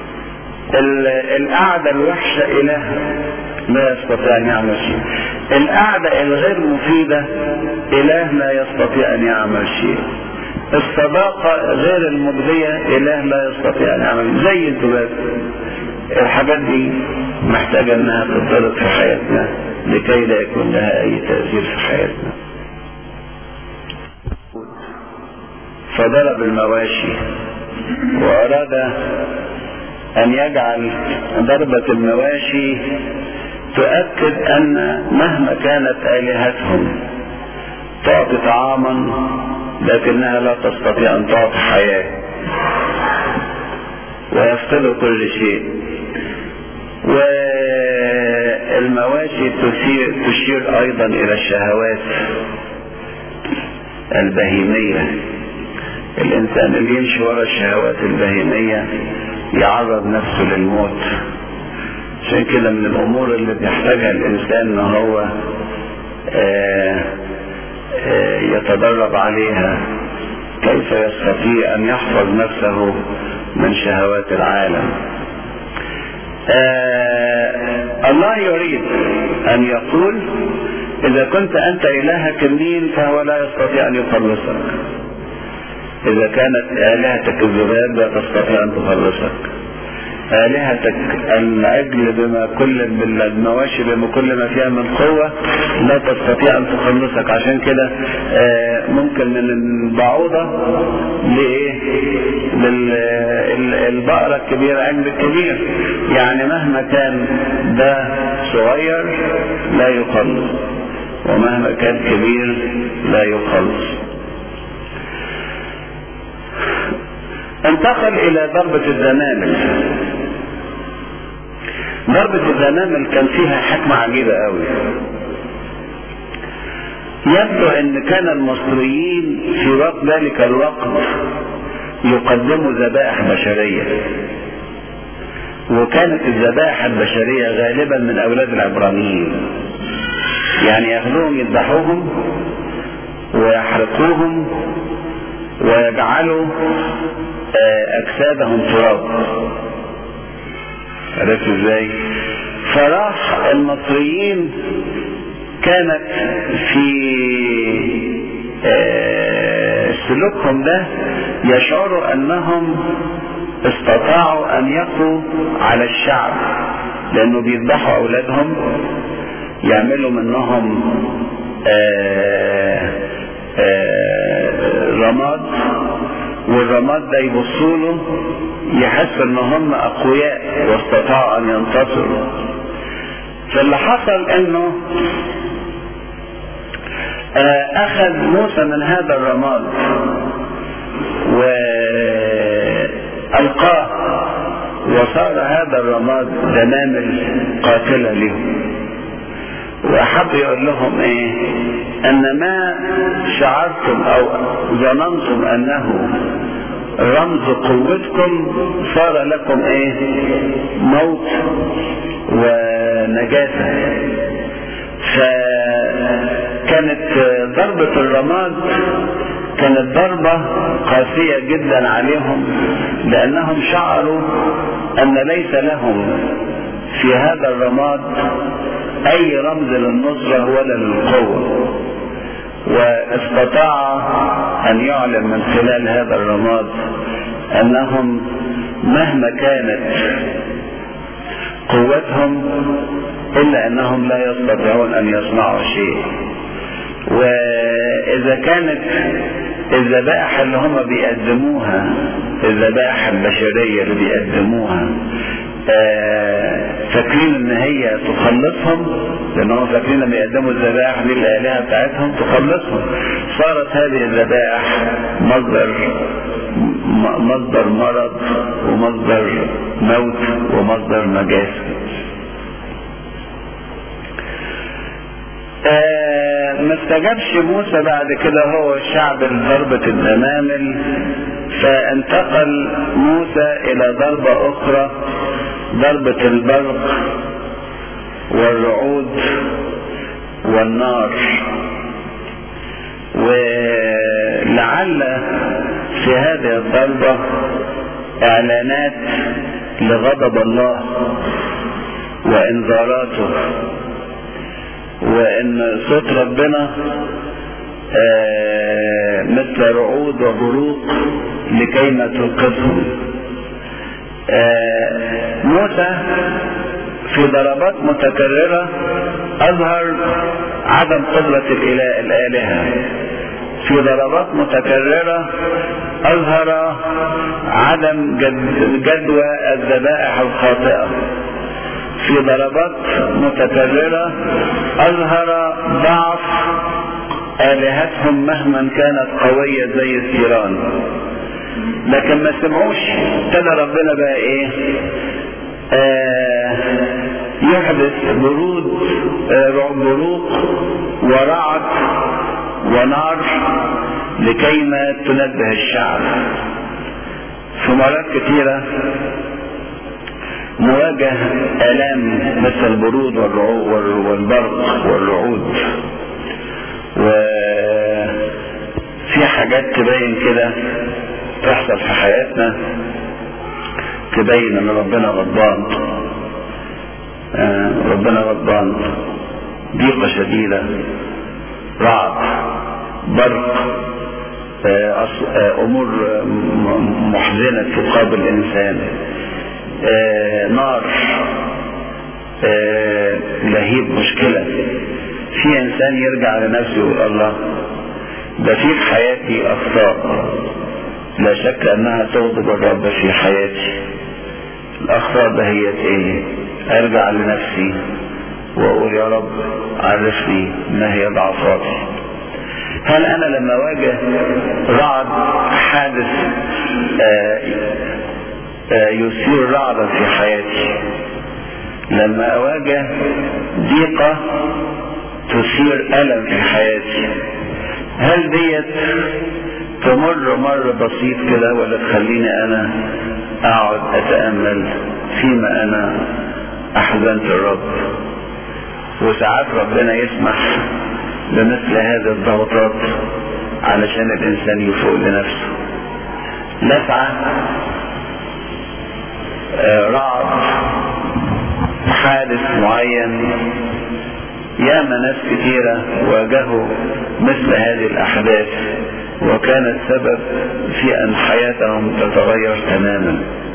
A: القعدة الوحشة اله لا يستطيع ان يعمل شيء القعدة الغير مفيدة اله لا يستطيع ان يعمل شيء الصداقة غير المجدية إله لا يستطيع أن يعمل زي الذباب الحاجات دي محتاجة أنها تضرب في حياتنا لكي لا يكون لها أي تأثير في حياتنا فضرب المواشي وأراد أن يجعل ضربة المواشي تؤكد أن مهما كانت آلهتهم تعطي طعاما لكنها لا تستطيع ان تعطي حياه ويفقد كل شيء والمواشي تشير, تشير ايضا الى الشهوات البهيميه الانسان اللي يمشي ورا الشهوات البهيميه يعرض نفسه للموت عشان كده من الامور اللي بيحتاجها الانسان ان هو آه آه يتدرب عليها كيف يستطيع ان يحفظ نفسه من شهوات العالم آه الله يريد ان يقول اذا كنت انت الهك النيل فهو لا يستطيع ان يخلصك اذا كانت الهتك الذباب لا تستطيع ان تخلصك آلهتك العجل بما كل بالمواشي بما كل ما فيها من قوة لا تستطيع أن تخلصك عشان كده ممكن من البعوضة لإيه؟ للبقرة الكبيرة عجل الكبير يعني مهما كان ده صغير لا يخلص ومهما كان كبير لا يخلص انتقل الى ضربة الزنامل ضربة الزنامل كان فيها حكمة عجيبة قوي يبدو ان كان المصريين في وقت ذلك الوقت يقدموا ذبائح بشرية وكانت الذبائح البشرية غالبا من اولاد العبرانيين يعني ياخذوهم يذبحوهم ويحرقوهم ويجعلوا اجسادهم تراب عرفت ازاي فراح المصريين كانت في سلوكهم ده يشعروا انهم استطاعوا ان يقوا على الشعب لانه بيذبحوا اولادهم يعملوا منهم آآ آآ رماد والرماد ده يبصوا له يحس ان هم اقوياء واستطاعوا ان ينتصروا فاللي حصل انه اخذ موسى من هذا الرماد والقاه وصار هذا الرماد دمامل قاتله لهم واحب يقول لهم ايه ان ما شعرتم او ظننتم انه رمز قوتكم صار لكم ايه موت ونجاسة فكانت ضربة الرماد كانت ضربة قاسية جدا عليهم لانهم شعروا ان ليس لهم في هذا الرماد اي رمز للنصرة ولا للقوة واستطاع ان يعلم من خلال هذا الرماد انهم مهما كانت قوتهم الا انهم لا يستطيعون ان يصنعوا شيء واذا كانت الذبائح اللي هم بيقدموها الذبائح البشرية اللي بيقدموها فاكرين ان هي تخلصهم لان هم فاكرين لما يقدموا الذبائح دي الالهه بتاعتهم تخلصهم صارت هذه الذبائح مصدر مصدر مرض ومصدر موت ومصدر نجاسه آه ما استجابش موسى بعد كده هو الشعب لضربة الدمامل فانتقل موسى الى ضربة اخرى ضربة البرق والرعود والنار ولعل في هذه الضربة اعلانات لغضب الله وانذاراته وان صوت ربنا آه مثل رعود وبروق لكي ما توقفهم آه موسى في ضربات متكررة أظهر عدم قدرة الإله الآلهة في ضربات متكررة أظهر عدم جد جدوى الذبائح الخاطئة في ضربات متكررة أظهر ضعف آلهتهم مهما كانت قوية زي الثيران لكن ما سمعوش ابتدى ربنا بقى ايه آه يحدث برود آه بروق ورعد ونار لكي ما تنبه الشعب في مرات كثيرة نواجه آلام مثل البرود والبرق والرعود وفي حاجات تبين كده تحصل في حياتنا تبين ان ربنا غضبان آه ربنا غضبان ضيقة شديدة رعد برق آه آه امور محزنة تقابل الانسان نار لهيب مشكلة في انسان يرجع لنفسه ويقول الله ده في في حياتي اخطاء لا شك انها تغضب الرب في حياتي الاخطاء دهيت ايه ارجع لنفسي واقول يا رب عرفني ما هي ضعفاتي هل انا لما اواجه رعد حادث آآ آآ يثير رعدا في حياتي لما اواجه ضيقة تثير ألم في حياتي هل ديت تمر مر بسيط كده ولا تخليني انا اقعد اتأمل فيما انا احزنت الرب وساعات ربنا يسمح بمثل هذه الضغوطات علشان الانسان يفوق لنفسه نسعى رعد حادث معين ياما ناس كثيرة واجهوا مثل هذه الأحداث وكان السبب في أن حياتهم تتغير تماما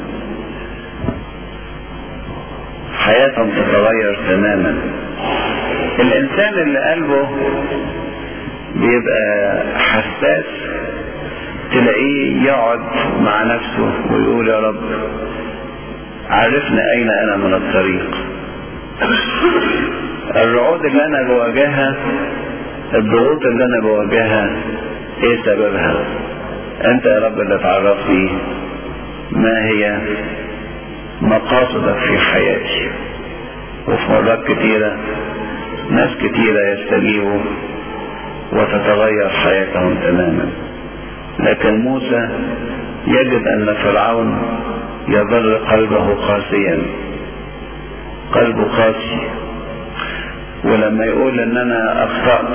A: حياتهم تتغير تماما الإنسان اللي قلبه بيبقى حساس تلاقيه يقعد مع نفسه ويقول يا رب عرفنا أين أنا من الطريق الرعود اللي انا بواجهها الضغوط اللي انا بواجهها ايه سببها انت يا رب اللي تعرفني ما هي مقاصدك في حياتي وفي مرات كتيرة ناس كتيرة يستجيبوا وتتغير حياتهم تماما لكن موسى يجد ان فرعون يظل قلبه قاسيا قلبه قاسي ولما يقول ان انا اخطأت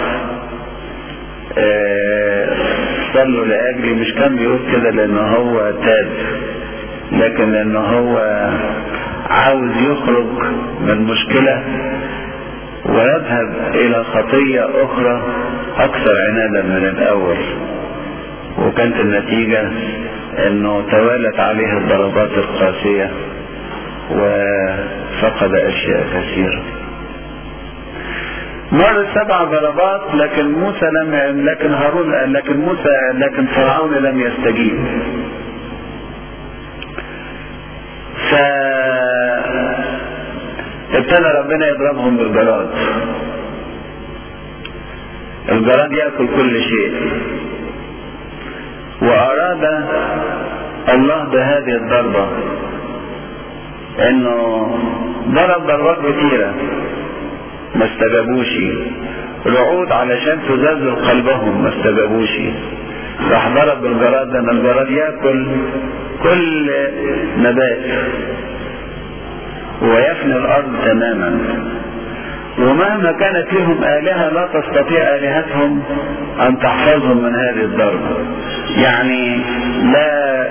A: آه صلوا لاجلي مش كان بيقول كده لان هو تاب لكن لان هو عاوز يخرج من مشكلة ويذهب الى خطية اخرى اكثر عنادا من الاول وكانت النتيجة انه توالت عليه الضربات القاسية وفقد اشياء كثيره مر سبع ضربات لكن موسى لم لكن هارون لكن موسى لكن فرعون لم يستجيب ف ابتدى ربنا يضربهم بالجراد الجراد ياكل كل شيء واراد الله بهذه الضربه انه ضرب ضربات كثيره ما استجابوش رعود علشان تزلزل قلبهم ما استجابوش راح ضرب بالجراد لان الجراد ياكل كل نبات ويفني الارض تماما ومهما كانت لهم آلهة لا تستطيع آلهتهم أن تحفظهم من هذه الضربة يعني لا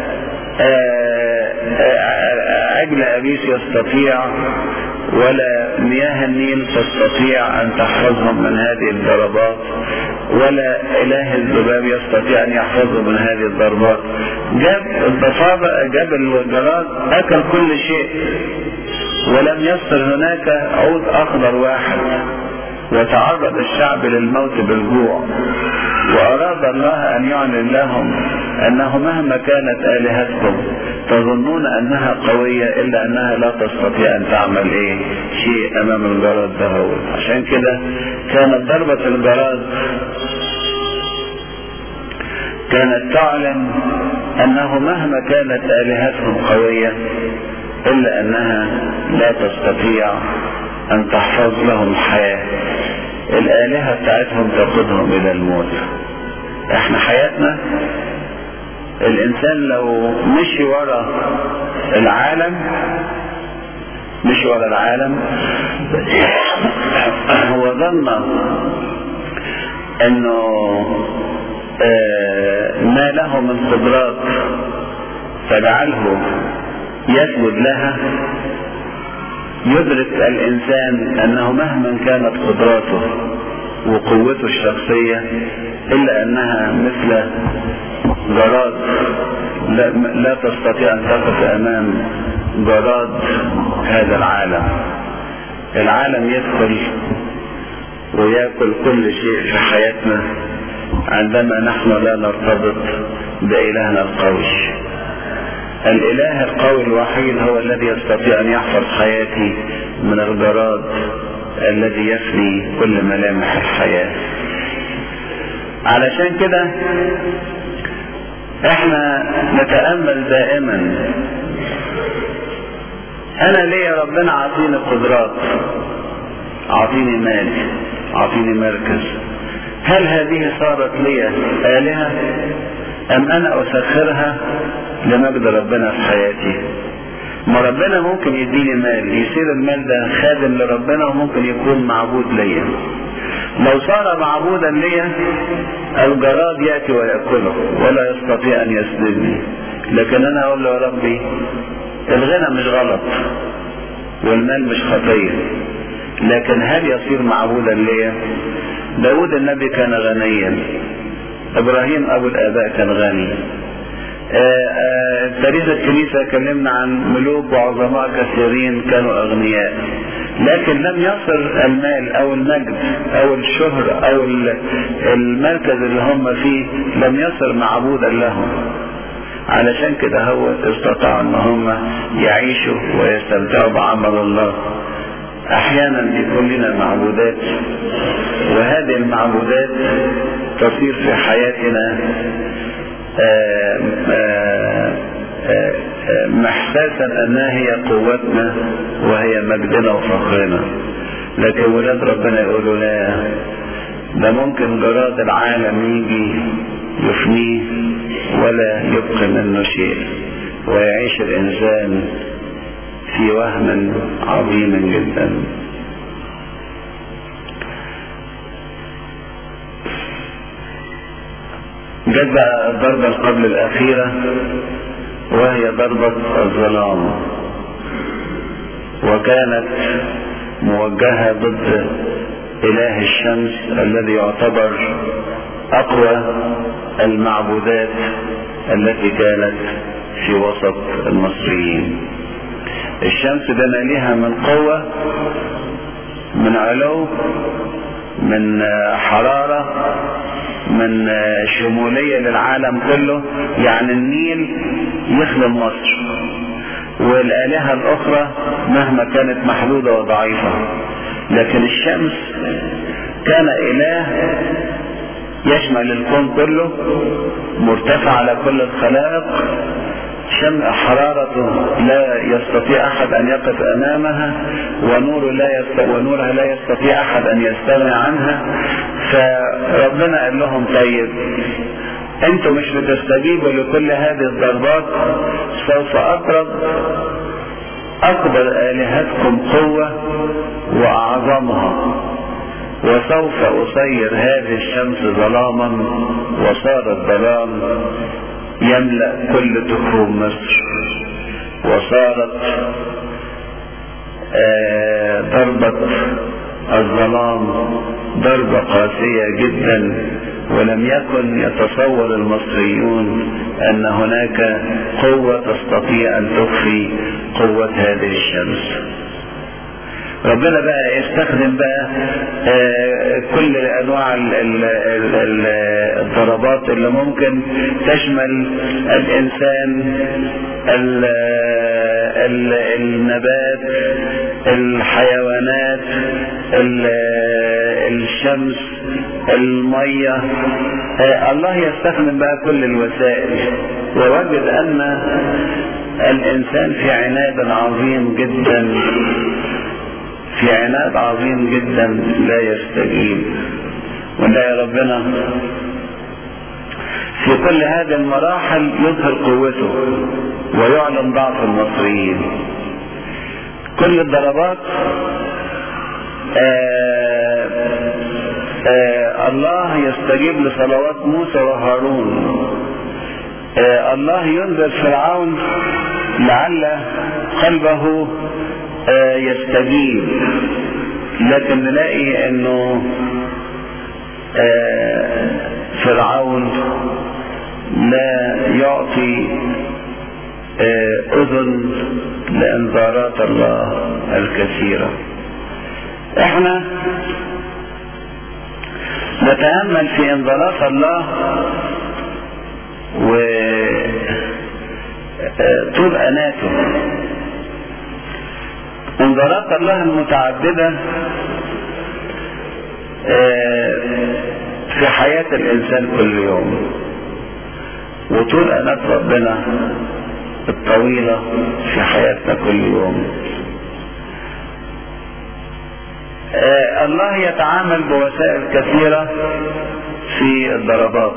A: عجل أبيس يستطيع ولا مياه النيل تستطيع أن تحفظهم من هذه الضربات ولا إله الذباب يستطيع أن يحفظهم من هذه الضربات جاب الضفادع جاب الجراد أكل كل شيء ولم يصل هناك عود أخضر واحد وتعرض الشعب للموت بالجوع وأراد الله أن يعلن لهم أنه مهما كانت آلهتكم تظنون أنها قوية إلا أنها لا تستطيع أن تعمل إيه شيء أمام الجراد ده عشان كده كانت ضربة الجراد كانت تعلن أنه مهما كانت آلهتهم قوية إلا أنها لا تستطيع أن تحفظ لهم الحياة الآلهة بتاعتهم تقودهم إلى الموت احنا حياتنا الإنسان لو مشي ورا العالم مش ورا العالم هو ظن انه ما له من قدرات تجعله يسجد لها يدرك الانسان انه مهما كانت قدراته وقوته الشخصية الا انها مثل جراد لا, لا تستطيع ان تقف امام جراد هذا العالم العالم يدخل وياكل كل شيء في حياتنا عندما نحن لا نرتبط بإلهنا القوي الإله القوي الوحيد هو الذي يستطيع أن يحفظ حياتي من الجراد الذي يفني كل ملامح الحياة علشان كده احنا نتأمل دائما انا ليه ربنا عطيني قدرات عطيني مال عطيني مركز هل هذه صارت لي آلهة أم أنا أسخرها لمجد ربنا في حياتي ما ربنا ممكن يديني مال يصير المال ده خادم لربنا وممكن يكون معبود ليا لو صار معبودا ليا الجراد يأتي ويأكله ولا يستطيع أن يسلبني لكن أنا أقول له يا ربي الغنى مش غلط والمال مش خطية لكن هل يصير معبودا ليا داود النبي كان غنيا ابراهيم ابو الاباء كان غني تاريخ الكنيسة اتكلمنا عن ملوك وعظماء كثيرين كانوا اغنياء لكن لم يصل المال او المجد او الشهرة او المركز اللي هم فيه لم يصل معبودا لهم علشان كده هو استطاعوا ان هم يعيشوا ويستمتعوا بعمل الله احيانا يكون لنا معبودات وهذه المعبودات تصير في حياتنا محساسا انها هي قوتنا وهي مجدنا وفخرنا لكن ولاد ربنا يقولوا لا ده ممكن جراد العالم يجي يفنيه ولا يبقي منه شيء ويعيش الانسان في وهم عظيم جدا جت بقى الضربة قبل الأخيرة وهي ضربة الظلام وكانت موجهة ضد إله الشمس الذي يعتبر أقوى المعبودات التي كانت في وسط المصريين الشمس بما لها من قوة من علو من حرارة من شمولية للعالم كله يعني النيل يخدم مصر والآلهة الأخرى مهما كانت محدودة وضعيفة لكن الشمس كان إله يشمل الكون كله مرتفع على كل الخلائق شم حرارته لا يستطيع احد ان يقف امامها ونور لا يست... ونورها لا يستطيع احد ان يستغني عنها فربنا قال لهم طيب انتم مش بتستجيبوا لكل هذه الضربات سوف اضرب اكبر الهتكم قوه واعظمها وسوف اصير هذه الشمس ظلاما وصار الظلام يملأ كل تخوم مصر وصارت آه ضربة الظلام ضربة قاسية جدا ولم يكن يتصور المصريون ان هناك قوة تستطيع ان تخفي قوة هذه الشمس ربنا بقى يستخدم بقى آه كل انواع ال ال ال الضربات اللي ممكن تشمل الانسان ال ال النبات الحيوانات الشمس المية آه الله يستخدم بقى كل الوسائل ووجد ان الانسان في عناد عظيم جدا في عناد عظيم جدا لا يستجيب ونلاقي ربنا في كل هذه المراحل يظهر قوته ويعلن ضعف المصريين كل الضربات آآ آآ الله يستجيب لصلوات موسى وهارون الله ينذر فرعون لعل قلبه يستجيب لكن نلاقي انه فرعون لا يعطي اذن لانذارات الله الكثيره احنا نتامل في انذارات الله و طول اناته انذارات الله المتعدده في حياه الانسان كل يوم وطول انات ربنا الطويله في حياتنا كل يوم الله يتعامل بوسائل كثيره في الضربات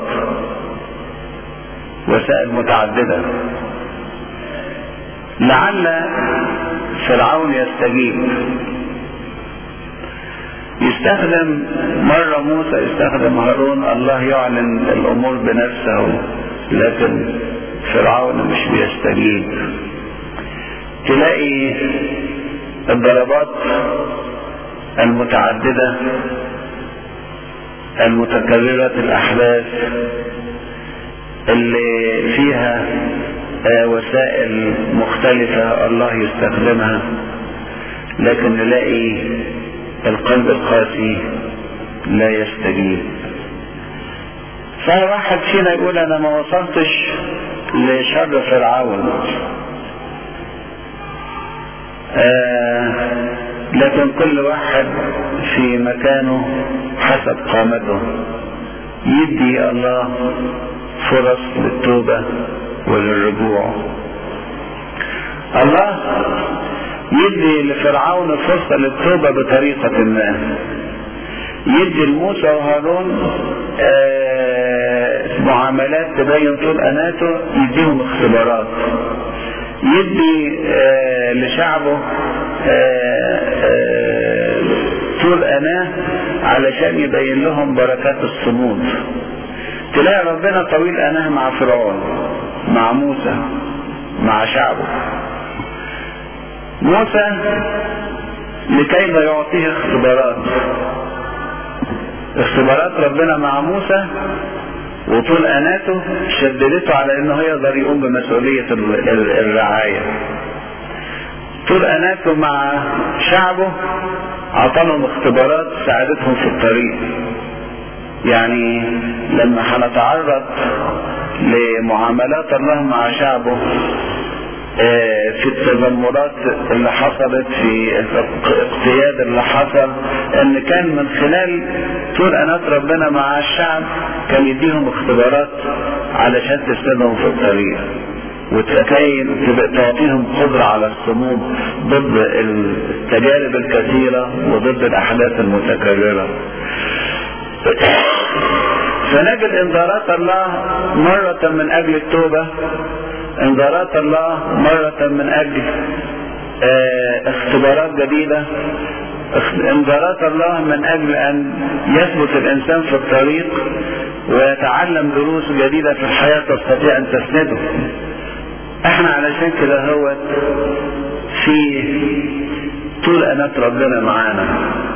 A: وسائل متعدده لعل فرعون يستجيب يستخدم مرة موسى يستخدم هارون الله يعلن الأمور بنفسه لكن فرعون مش بيستجيب تلاقي الضربات المتعددة المتكررة الأحداث اللي فيها وسائل مختلفة الله يستخدمها لكن نلاقي القلب القاسي لا يستجيب فواحد فينا يقول انا ما وصلتش لشر فرعون آه لكن كل واحد في مكانه حسب قامته يدي الله فرص للتوبة وللرجوع الله يدي لفرعون فرصة للتوبة بطريقة ما يدي لموسى وهارون آه معاملات تبين طول أناته يديهم اختبارات يدي آه لشعبه آه طول أناه علشان يبين لهم بركات الصمود تلاقي ربنا طويل أناه مع فرعون مع موسى مع شعبه موسى لكي لا يعطيه اختبارات اختبارات ربنا مع موسى وطول اناته شددته على انه يقدر يقوم بمسؤولية الرعاية طول اناته مع شعبه عطلهم اختبارات ساعدتهم في الطريق يعني لما هنتعرض لمعاملات الله مع شعبه في التذمرات اللي حصلت في الاقتياد اللي حصل ان كان من خلال طول انات ربنا مع الشعب كان يديهم اختبارات علشان تسندهم في الطريق وتكين تعطيهم قدرة على الصمود ضد التجارب الكثيرة وضد الأحداث المتكررة فنجد انذارات الله مرة من أجل التوبة انذارات الله مرة من أجل اه اختبارات جديدة انذارات الله من أجل أن يثبت الإنسان في الطريق ويتعلم دروس جديدة في الحياة تستطيع أن تسنده احنا علشان كده هو في طول أنات ربنا معانا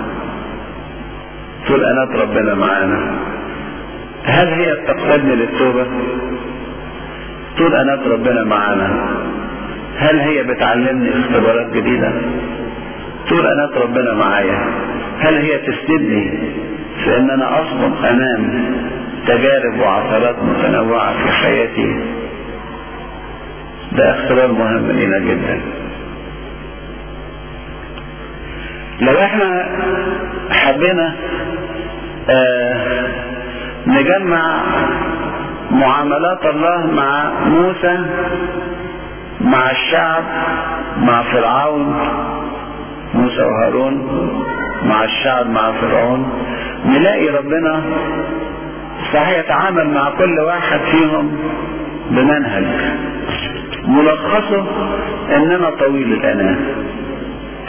A: طول أنات ربنا معانا هل هي تقتدني للتوبة طول أنات ربنا معانا هل هي بتعلمني اختبارات جديدة طول أنات ربنا معايا هل هي تسندني في ان انا اصمد امام تجارب وعثرات متنوعة في حياتي ده اختبار مهم لنا جدا لو احنا حبينا آه نجمع معاملات الله مع موسى مع الشعب مع فرعون موسى وهارون مع الشعب مع فرعون نلاقي ربنا صحيح يتعامل مع كل واحد فيهم بمنهج ملخصه اننا طويل الاناه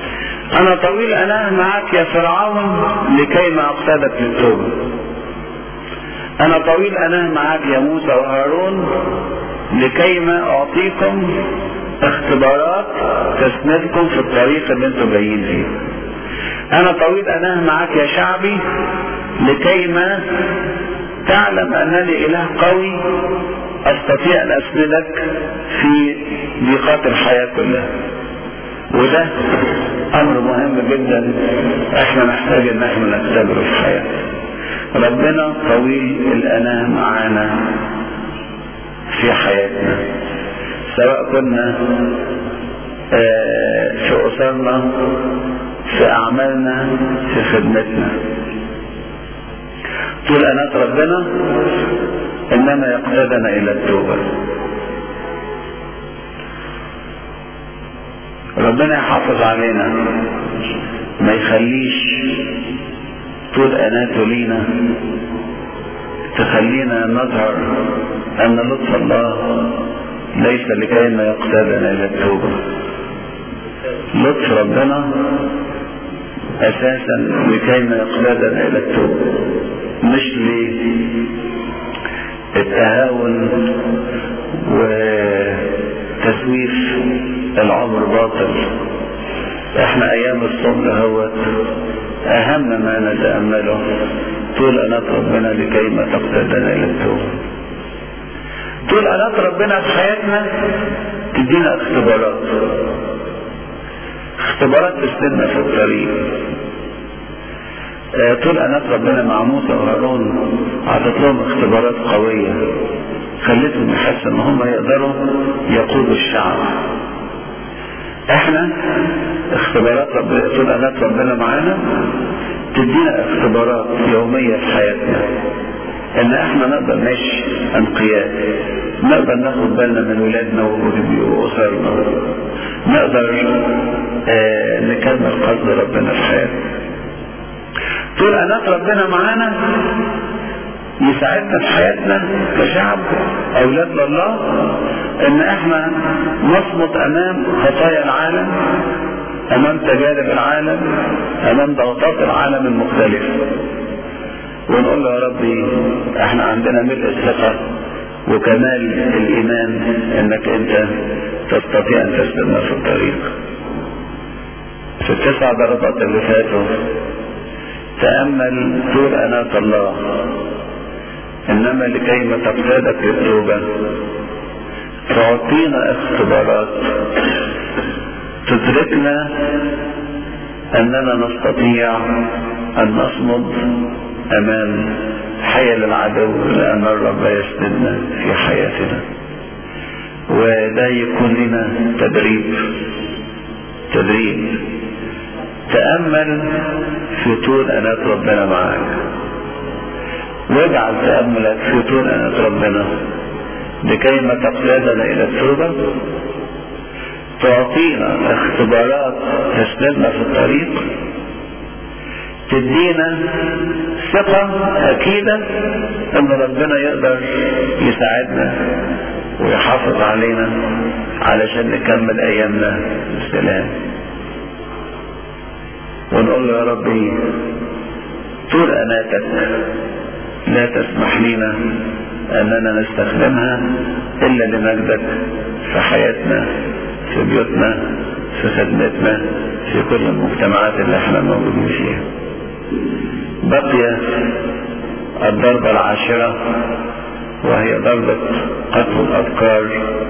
A: انا طويل اناه معك يا فرعون لكي ما اقصدك للتوبة انا طويل اناه معك يا موسى وهارون لكي ما اعطيكم اختبارات تسندكم في الطريق اللي انتم جايين فيه انا طويل اناه معك يا شعبي لكي ما تعلم انني اله قوي استطيع ان اسندك في ضيقات الحياة كلها وده امر مهم جدا احنا نحتاج ان احنا نختبره في حياتنا ربنا طويل الاناه معانا في حياتنا سواء كنا في اسرنا في اعمالنا في خدمتنا طول انات ربنا انما يقتدنا الى التوبه ربنا يحافظ علينا ما يخليش طول اناته لينا تخلينا نظهر ان لطف الله ليس لكي ما يقتدنا الى التوبه لطف ربنا اساسا لكي ما يقتدنا الى التوبه مش للتهاون وتسويف العمر باطل احنا ايام الصبر هوت اهم ما نتأمله طول انات ربنا لكي ما تقتدنا الى التوبة طول انات ربنا في حياتنا تدينا اختبارات اختبارات تسندنا في الطريق طول انات ربنا مع موسى وهارون عطت لهم اختبارات قوية خلتهم يحسوا ان هم يقدروا يقودوا الشعب احنا اختبارات ربنا طول انات ربنا معانا تدينا اختبارات يومية في حياتنا ان احنا نقدر نعيش انقياء نقدر ناخد بالنا من ولادنا واسرنا نقدر اه نكمل قصد ربنا في حياتنا طول انات ربنا معانا يساعدنا في حياتنا كشعب اولاد الله ان احنا نصمت امام خطايا العالم امام تجارب العالم امام ضغوطات العالم المختلفة ونقول له يا ربي احنا عندنا ملء الثقة وكمال الايمان انك انت تستطيع ان تسلمنا في الطريق في التسع ضربات اللي فاتوا تأمل طول أناة الله إنما لكي ما تقتادك للتوبة تعطينا اختبارات تدركنا أننا نستطيع أن نصمد أمام حيل العدو لأن الرب يسندنا في حياتنا وده يكون لنا تدريب تدريب تأمل في طول أنات ربنا معك واجعل تأملك في طول أنات ربنا لكي ما تقتادنا إلى التوبة تعطينا اختبارات تسندنا في الطريق تدينا ثقة أكيدة أن ربنا يقدر يساعدنا ويحافظ علينا علشان نكمل أيامنا بسلام ونقول له يا ربي طول أناتك لا تسمح لنا أننا نستخدمها إلا لمجدك في حياتنا في بيوتنا في خدمتنا في كل المجتمعات اللي احنا موجودين فيها بقي الضربة العاشرة وهي ضربة قتل الأفكار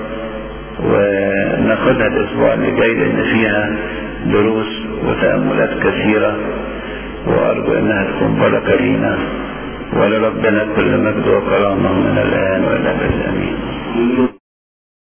A: وناخدها الأسبوع اللي جاي لأن فيها دروس وتأملات كثيرة وأرجو أنها تكون بركة لينا ولربنا كل مجد وكرامة من الآن والأبد آمين